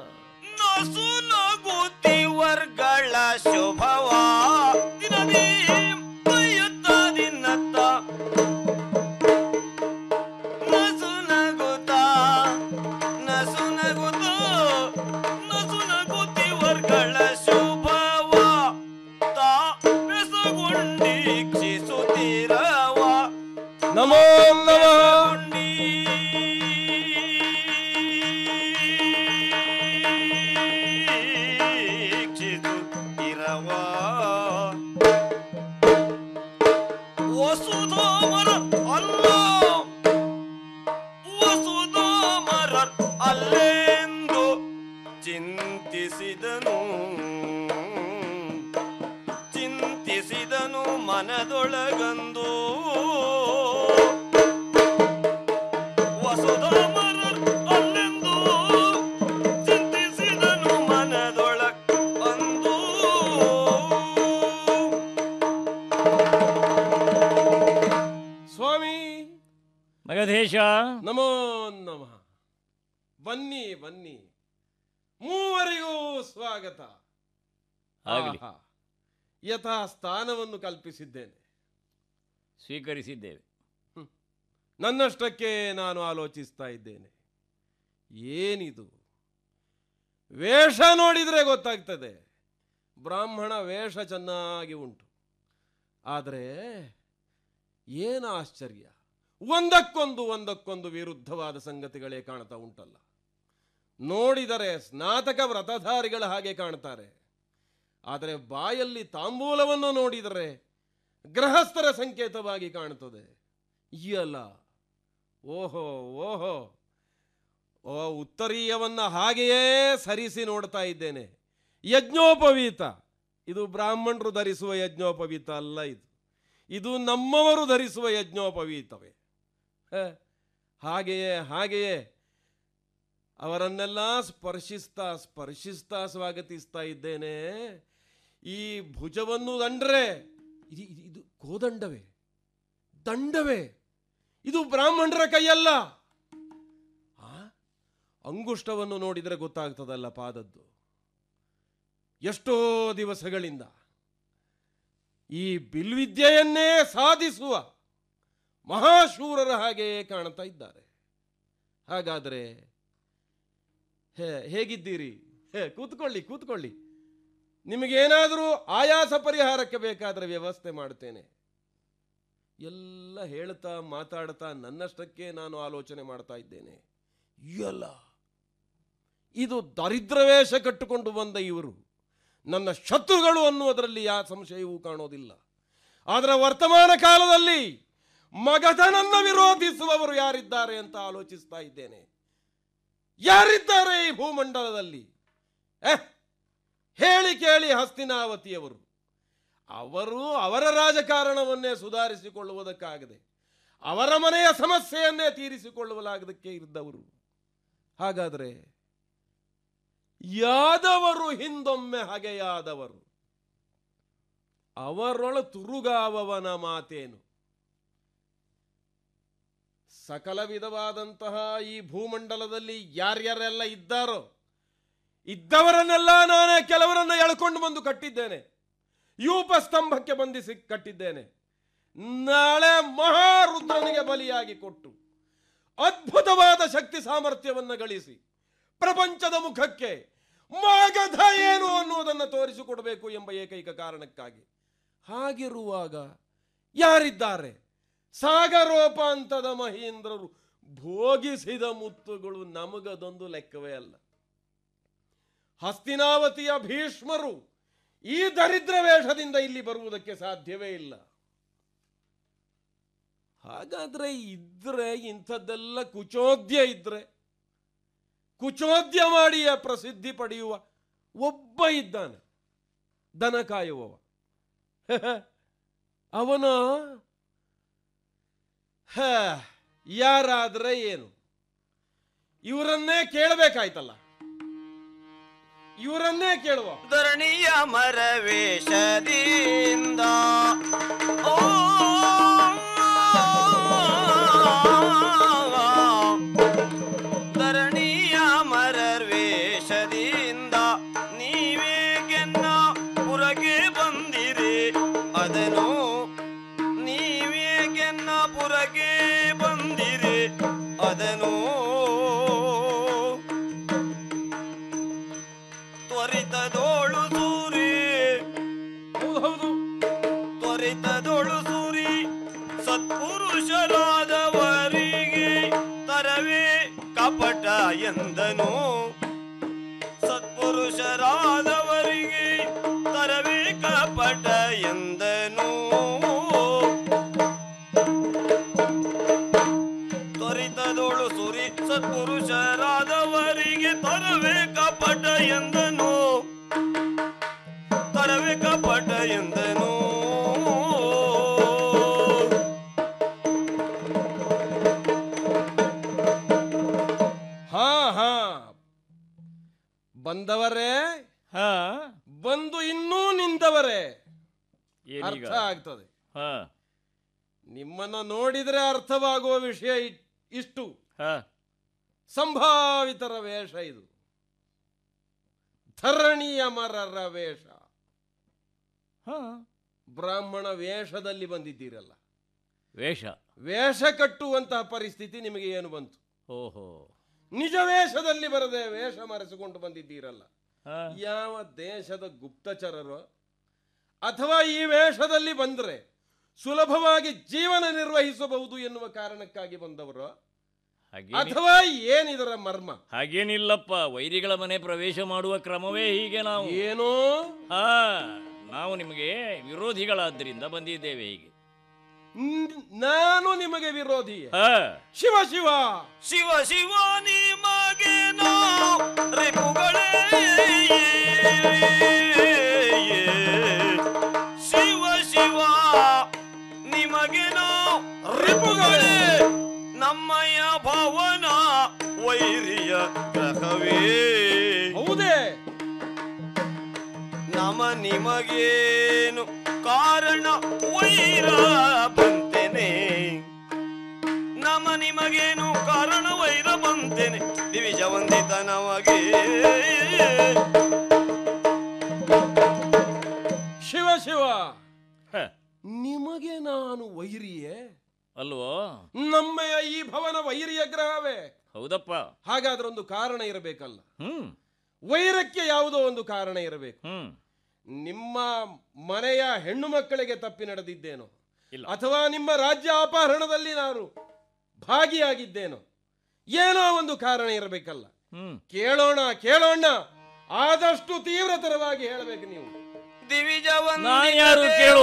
ವರ್ಗಳ ಶುಭವ ದಿನದಿ ಬೈಯುತ್ತ ದಿನತ್ತ ನಸು ನಗುತ್ತ ನಸು ನಗುತ್ತ ನಸು ನಗುತ್ತಿ ವರ್ಗಳ ಶುಭವ ತಾ ಬೆಸಗೊಂಡೀಕ್ಷಿಸುತ್ತಿರವ ನಮೋ ನಮಃ ಇರವ ವಸುಧಾಮರ ಅಲ್ಲ ವಸುಧಾಮರ ಅಲ್ಲೆಂದು ಚಿಂತಿಸಿದನು ಚಿಂತಿಸಿದನು ಮನದೊಳಗಂದು ವಸುಧಾಮರ ಅಲ್ಲೆಂದು ಚಿಂತಿಸಿದನು ಮನದೊಳ ಅಂದು ಸ್ವಾಮಿ ಮಗಧೇಶ ನಮೋ ನಮಃ ಬನ್ನಿ ಬನ್ನಿ ಮೂವರಿಗೂ ಸ್ವಾಗತ ಆಗಲಿ. ಆಹಾ. ಯಥಾ ಸ್ಥಾನವನ್ನು ಕಲ್ಪಿಸಿದ್ದೇನೆ ಸ್ವೀಕರಿಸಿದ್ದೇವೆ ನನ್ನಷ್ಟಕ್ಕೆ ನಾನು ಆಲೋಚಿಸ್ತಾ ಇದ್ದೇನೆ ಏನಿದು ವೇಷ ನೋಡಿದರೆ ಗೊತ್ತಾಗ್ತದೆ ಬ್ರಾಹ್ಮಣ ವೇಷ ಚೆನ್ನಾಗಿ ಉಂಟು ಆದರೆ ಏನು ಆಶ್ಚರ್ಯ ಒಂದಕ್ಕೊಂದು ಒಂದಕ್ಕೊಂದು ವಿರುದ್ಧವಾದ ಸಂಗತಿಗಳೇ ಕಾಣ್ತಾ ಉಂಟಲ್ಲ ನೋಡಿದರೆ ಸ್ನಾತಕ ವ್ರತಧಾರಿಗಳ ಹಾಗೆ ಕಾಣ್ತಾರೆ ಆದರೆ ಬಾಯಲ್ಲಿ ತಾಂಬೂಲವನ್ನು ನೋಡಿದರೆ ಗೃಹಸ್ಥರ ಸಂಕೇತವಾಗಿ ಕಾಣುತ್ತದೆ ಅಲ್ಲ ಓಹೋ ಓಹೋ ಓ ಉತ್ತರೀಯವನ್ನ ಹಾಗೆಯೇ ಸರಿಸಿ ನೋಡ್ತಾ ಇದ್ದೇನೆ ಯಜ್ಞೋಪವೀತ ಇದು ಬ್ರಾಹ್ಮಣರು ಧರಿಸುವ ಯಜ್ಞೋಪವೀತ ಅಲ್ಲ ಇದು ಇದು ನಮ್ಮವರು ಧರಿಸುವ ಯಜ್ಞೋಪವೀತವೇ ಹ, ಹಾಗೆಯೇ ಹಾಗೆಯೇ ಅವರನ್ನೆಲ್ಲ ಸ್ಪರ್ಶಿಸ್ತಾ ಸ್ಪರ್ಶಿಸ್ತಾ ಸ್ವಾಗತಿಸ್ತಾ ಇದ್ದೇನೆ ಈ ಭುಜವನ್ನು ದಂಡ್ರೆ ಇದು ಇದು- ಇದು ಕೋದಂಡವೇ ದಂಡವೇ ಇದು ಬ್ರಾಹ್ಮಣರ ಕೈಯಲ್ಲ ಆ? ಅಂಗುಷ್ಟವನ್ನು ನೋಡಿದರೆ ಗೊತ್ತಾಗ್ತದಲ್ಲ ಪಾದದ್ದು ಎಷ್ಟೋ ದಿವಸಗಳಿಂದ ಈ ಬಿಲ್ವಿದ್ಯೆಯನ್ನೇ ಸಾಧಿಸುವ ಮಹಾಶೂರರ ಹಾಗೆಯೇ ಕಾಣ್ತಾ ಇದ್ದಾರೆ ಹಾಗಾದರೆ ಹೇ ಹೇಗಿದ್ದೀರಿ ಹೇ ಕೂತ್ಕೊಳ್ಳಿ ಕೂತ್ಕೊಳ್ಳಿ ನಿಮಗೇನಾದರೂ ಆಯಾಸ ಪರಿಹಾರಕ್ಕೆ ಬೇಕಾದರೆ ವ್ಯವಸ್ಥೆ ಮಾಡ್ತೇನೆ ಎಲ್ಲ ಹೇಳ್ತಾ ಮಾತಾಡ್ತಾ ನನ್ನಷ್ಟಕ್ಕೆ ನಾನು ಆಲೋಚನೆ ಮಾಡ್ತಾ ಇದ್ದೇನೆ ಎಲ್ಲ ಇದು ದರಿದ್ರವೇಷ ಕಟ್ಟಿಕೊಂಡು ಬಂದ ಇವರು ನನ್ನ ಶತ್ರುಗಳು ಅನ್ನುವುದರಲ್ಲಿ ಯಾವ ಸಂಶಯವೂ ಕಾಣೋದಿಲ್ಲ ಆದರೆ ವರ್ತಮಾನ ಕಾಲದಲ್ಲಿ ಮಗಧನನ್ನ ವಿರೋಧಿಸುವವರು ಯಾರಿದ್ದಾರೆ ಅಂತ ಆಲೋಚಿಸ್ತಾ ಇದ್ದೇನೆ ಯಾರಿದ್ದಾರೆ ಈ ಭೂಮಂಡಲದಲ್ಲಿ ಎಹ್, ಹೇಳಿ ಕೇಳಿ ಹಸ್ತಿನಾವತಿಯವರು ಅವರು ಅವರ ರಾಜಕಾರಣವನ್ನೇ ಸುಧಾರಿಸಿಕೊಳ್ಳುವುದಕ್ಕಾಗದೆ ಅವರ ಮನೆಯ ಸಮಸ್ಯೆಯನ್ನೇ ತೀರಿಸಿಕೊಳ್ಳಲಾಗದಕ್ಕೆ ಇದ್ದವರು ಹಾಗಾದರೆ ಯಾದವರು ಹಿಂದೊಮ್ಮೆ ಹಗೆಯಾದವರು ಅವರೊಳ ತುರುಗಾವವನ ಮಾತೇನು ಸಕಲ ವಿಧವಾದಂತಹ ಈ ಭೂಮಂಡಲದಲ್ಲಿ ಯಾರ್ಯಾರೆಲ್ಲ ಇದ್ದಾರೋ ಇದ್ದವರನ್ನೆಲ್ಲ ನಾನೇ ಕೆಲವರನ್ನ ಎಳ್ಕೊಂಡು ಬಂದು ಕಟ್ಟಿದ್ದೇನೆ ಯೂಪ ಸ್ತಂಭಕ್ಕೆ ಬಂಧಿಸಿ ಕಟ್ಟಿದ್ದೇನೆ ನಾಳೆ ಮಹಾರುದ್ರನಿಗೆ ಬಲಿಯಾಗಿ ಕೊಟ್ಟು ಅದ್ಭುತವಾದ ಶಕ್ತಿ ಸಾಮರ್ಥ್ಯವನ್ನು ಗಳಿಸಿ ಪ್ರಪಂಚದ ಮುಖಕ್ಕೆ ಮಾಗಧ ಏನು ಅನ್ನುವುದನ್ನು ತೋರಿಸಿಕೊಡಬೇಕು ಎಂಬ ಏಕೈಕ ಕಾರಣಕ್ಕಾಗಿ ಹಾಗಿರುವಾಗ ಯಾರಿದ್ದಾರೆ ಸಾಗರೋಪಾಂತದ ಮಹೀಂದ್ರರು ಭೋಗಿಸಿದ ಮುತ್ತುಗಳು ನಮಗದೊಂದು ಲೆಕ್ಕವೇ ಅಲ್ಲ ಹಸ್ತಿನಾವತಿಯ ಭೀಷ್ಮರು ಈ ದರಿದ್ರ ವೇಷದಿಂದ ಇಲ್ಲಿ ಬರುವುದಕ್ಕೆ ಸಾಧ್ಯವೇ ಇಲ್ಲ ಹಾಗಾದ್ರೆ ಇದ್ರೆ ಇಂಥದ್ದೆಲ್ಲ ಕುಚೋದ್ಯ ಇದ್ರೆ ಕುಚೋದ್ಯ ಮಾಡಿಯ ಪ್ರಸಿದ್ಧಿ ಪಡೆಯುವ ಒಬ್ಬ ಇದ್ದಾನೆ ದನ ಕಾಯುವವ ಅವನು ಹ, ಯಾರಾದ್ರೆ ಏನು ಇವರನ್ನೇ ಕೇಳಬೇಕಾಯ್ತಲ್ಲ ಇವರನ್ನೇ ಕೇಳುವ ಧರಣಿಯ ಮರವೇಷದಿಂದ ಓ ಧರಣಿಯ ಮರವೇಷದಿಂದ ನೀವೇಗೆನ್ನ ಪುರಗೆ ಬಂದಿರಿ ಅದನ್ನು ನೀವೇಗೆನ್ನ ಪುರಗೆ ಬಂದಿರಿ ಅದನ್ನು ತ್ವರಿತದೋಳು ಸೂರಿ ಹೌದು ತ್ವರಿತದೋಳು ಸೂರಿ ಸತ್ಪುರುಷರಾದವರಿಗೆ ತರವೇ ಕಪಟ ಎಂದನು ಸತ್ಪುರುಷರಾದವರಿಗೆ ತರವೇ ಕಪಟ ಎಂದನು ತ್ವರಿತದೋಳು ಸುರಿ ಸತ್ಪುರುಷರಾದವರಿಗೆ ತರವೇ ಕಪಟ ಎಂದನು ತರವೇ ಕಪಟ ಎಂದನು ಹಾ ಹಾ ಬಂದವರೇ ಬಂದು ಇನ್ನೂ ನಿಂತವರೇ ಏನೀಗ? ಅರ್ಥ ಆಗ್ತದೆ ಹಾ ನಿಮ್ಮನ್ನ ನೋಡಿದ್ರೆ ಅರ್ಥವಾಗುವ ವಿಷಯ ಇ- ಇಷ್ಟು ಹಾ ಸಂಭಾವಿತರ ವೇಷ ಇದು ಧರಣಿಯ ಮರರ ವೇಷ ಬ್ರಾಹ್ಮಣ ವೇಷದಲ್ಲಿ ಬಂದಿದ್ದೀರಲ್ಲ ವೇಷ ವೇಷ ಕಟ್ಟುವಂತಹ ಪರಿಸ್ಥಿತಿ ನಿಮಗೆ ಏನು ಬಂತು ಓಹೋ ನಿಜ ವೇಷದಲ್ಲಿ ಬರದೆ ವೇಷ ಮರೆಸಿಕೊಂಡು ಬಂದಿದ್ದೀರಲ್ಲ ಹಾ. ಯಾವ ದೇಶದ ಗುಪ್ತಚರರು ಅಥವಾ ಈ ವೇಷದಲ್ಲಿ ಬಂದ್ರೆ ಸುಲಭವಾಗಿ ಜೀವನ ನಿರ್ವಹಿಸಬಹುದು ಎನ್ನುವ ಕಾರಣಕ್ಕಾಗಿ ಬಂದವರು ಹಾಗೇನಿ- ಅಥವಾ ಏನಿದರ ಮರ್ಮ ಹಾಗೇನಿಲ್ಲಪ್ಪ ವೈರಿಗಳ ಮನೆ ಪ್ರವೇಶ ಮಾಡುವ ಕ್ರಮವೇ ಹೀಗೆ ನಾವು ಏನೋ ಹಾ ನಾವು ನಿಮಗೆ ವಿರೋಧಿಗಳಾದ್ದರಿಂದ ಬಂದಿದ್ದೇವೆ ಹೀಗೆ ನ್- ನಾನು ನಿಮಗೆ ವಿರೋಧಿ ಹಾ ಶಿವ ಶಿವ ಶಿವ ಶಿವ ನಿಮಗೇನೋ ರಿಪುಗಳೇ ಶಿವ ಶಿವ ನಿಮಗೇನೋ ರಿಪುಗಳೇ ನಮ್ಮಯ್ಯ ಭವನ ವೈರಿಯ ಗ್ರಹವೇ ಹೌದೇ ನಮ ನಿಮಗೇನು ಕಾರಣ ವೈರ ಬಂತೆನೆ ನಮ ನಿಮಗೇನು ಕಾರಣ ವೈರ ಬಂತೆನೆ ದಿವಿಜ ವಂದಿತ ನಮಗೆ ಶಿವ ಶಿವ ನಿಮಗೆ ನಾನು ವೈರಿಯೇ ಅಲ್ವೋ ನಮ್ಮಯ ಈ ಭವನ ವೈರಿಯ ಗ್ರಹವೇ ಹೌದಪ್ಪ ಹಾಗಾದ್ರೆ ಒಂದು ಕಾರಣ ಇರಬೇಕಲ್ಲ ಹ್ಮ್ ವೈರಕ್ಕೆ ಯಾವುದೋ ಒಂದು ಕಾರಣ ಇರಬೇಕು ಹ್ಮ್ ನಿಮ್ಮ ಮನೆಯ ಹೆಣ್ಣು ಮಕ್ಕಳಿಗೆ ತಪ್ಪಿ ನಡೆದಿದ್ದೇನೋ ಇಲ್ಲ. ಅಥವಾ ನಿಮ್ಮ ರಾಜ್ಯ ಅಪಹರಣದಲ್ಲಿ ನಾನು ಭಾಗಿಯಾಗಿದ್ದೇನೋ ಏನೋ ಒಂದು ಕಾರಣ ಇರಬೇಕಲ್ಲ ಹ್ಮ್ ಕೇಳೋಣ ಕೇಳೋಣ ಆದಷ್ಟು ತೀವ್ರತರವಾಗಿ ಹೇಳಬೇಕು ನೀವು ದಿವಿಜ ನಾನ್ ಯಾರು ಕೇಳು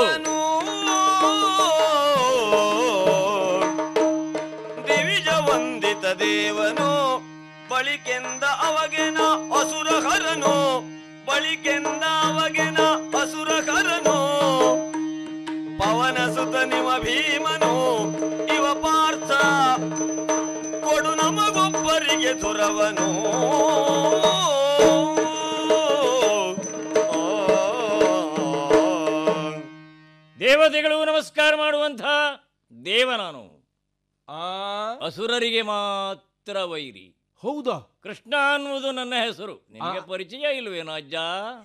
ದಿವಿಜ ವಂದಿತ ದೇವನು ಬಳಿಕೆಂದ ಅವಗೆನ ಅಸುರಹರನು ಬಳಿಕೆಂದ ಅವಗೆನ ಅಸುರಹರನು ಪವನ ಸುತ ನಿಮ ಭೀಮನು ಇವ ಪಾರ್ಥ ಕೊಡು ನಮಗೊಬ್ಬರಿಗೆ ದುರವನು ದೇವತೆಗಳು ನಮಸ್ಕಾರ ಮಾಡುವಂಥ ದೇವ ನಾನು ಆ ಅಸುರರಿಗೆ ಮಾತ್ರ ವೈರಿ ಹೌದಾ ಕೃಷ್ಣ ಅನ್ನುವುದು ನನ್ನ ಹೆಸರು ನಿಮಗೆ ಪರಿಚಯ ಇಲ್ವೇನೋ ಅಜ್ಜ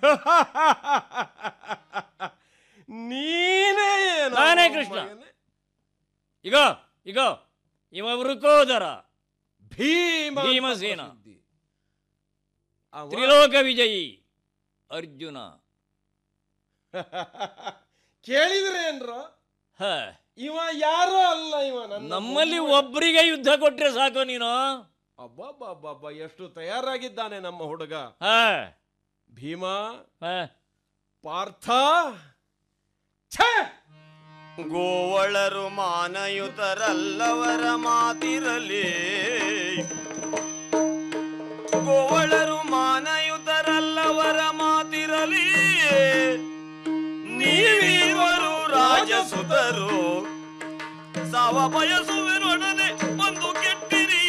ನೀನೇ ಏನೋ ನಾನೇ ಕೃಷ್ಣ ಮಗನೇ. ಈಗ ಈಗ ಇವ ವೃಕೋದರ ಭೀಮ ಅಂತ ಭೀಮಸೇನ ಪ್ರಸಿದ್ಧಿ. ಅವ ತ್ರಿಲೋಕ ವಿಜಯಿ ಅರ್ಜುನ ಕೇಳಿದ್ರೆ ಏನ್ರ ಹ ಇವ ಯಾರೋ ಅಲ್ಲ ಇವ ನನ್ನ ನಮ್ಮಲ್ಲಿ ಒಬ್ಬರಿಗೆ ಯುದ್ಧ ಕೊಟ್ರೆ ಸಾಕು ನೀನು ಅಬ್ಬಬ್ಬಬ್ಬಬ್ಬ ಎಷ್ಟು ತಯಾರಾಗಿದ್ದಾನೆ ನಮ್ಮ ಹುಡುಗ ಹಾ ಭೀಮ ಹಾ ಪಾರ್ಥ ಗೋವಳರು ಮಾನಯುತರಲ್ಲವರ ಮಾತಿರಲಿ ಗೋವಳರು ಮಾನಯುತರಲ್ಲವರ ಮಾತಿರಲಿ ನೀವೀವರು ರಾಜಸುತರು ಸಾವ ಬಯಸುವೆನೊಡನೆ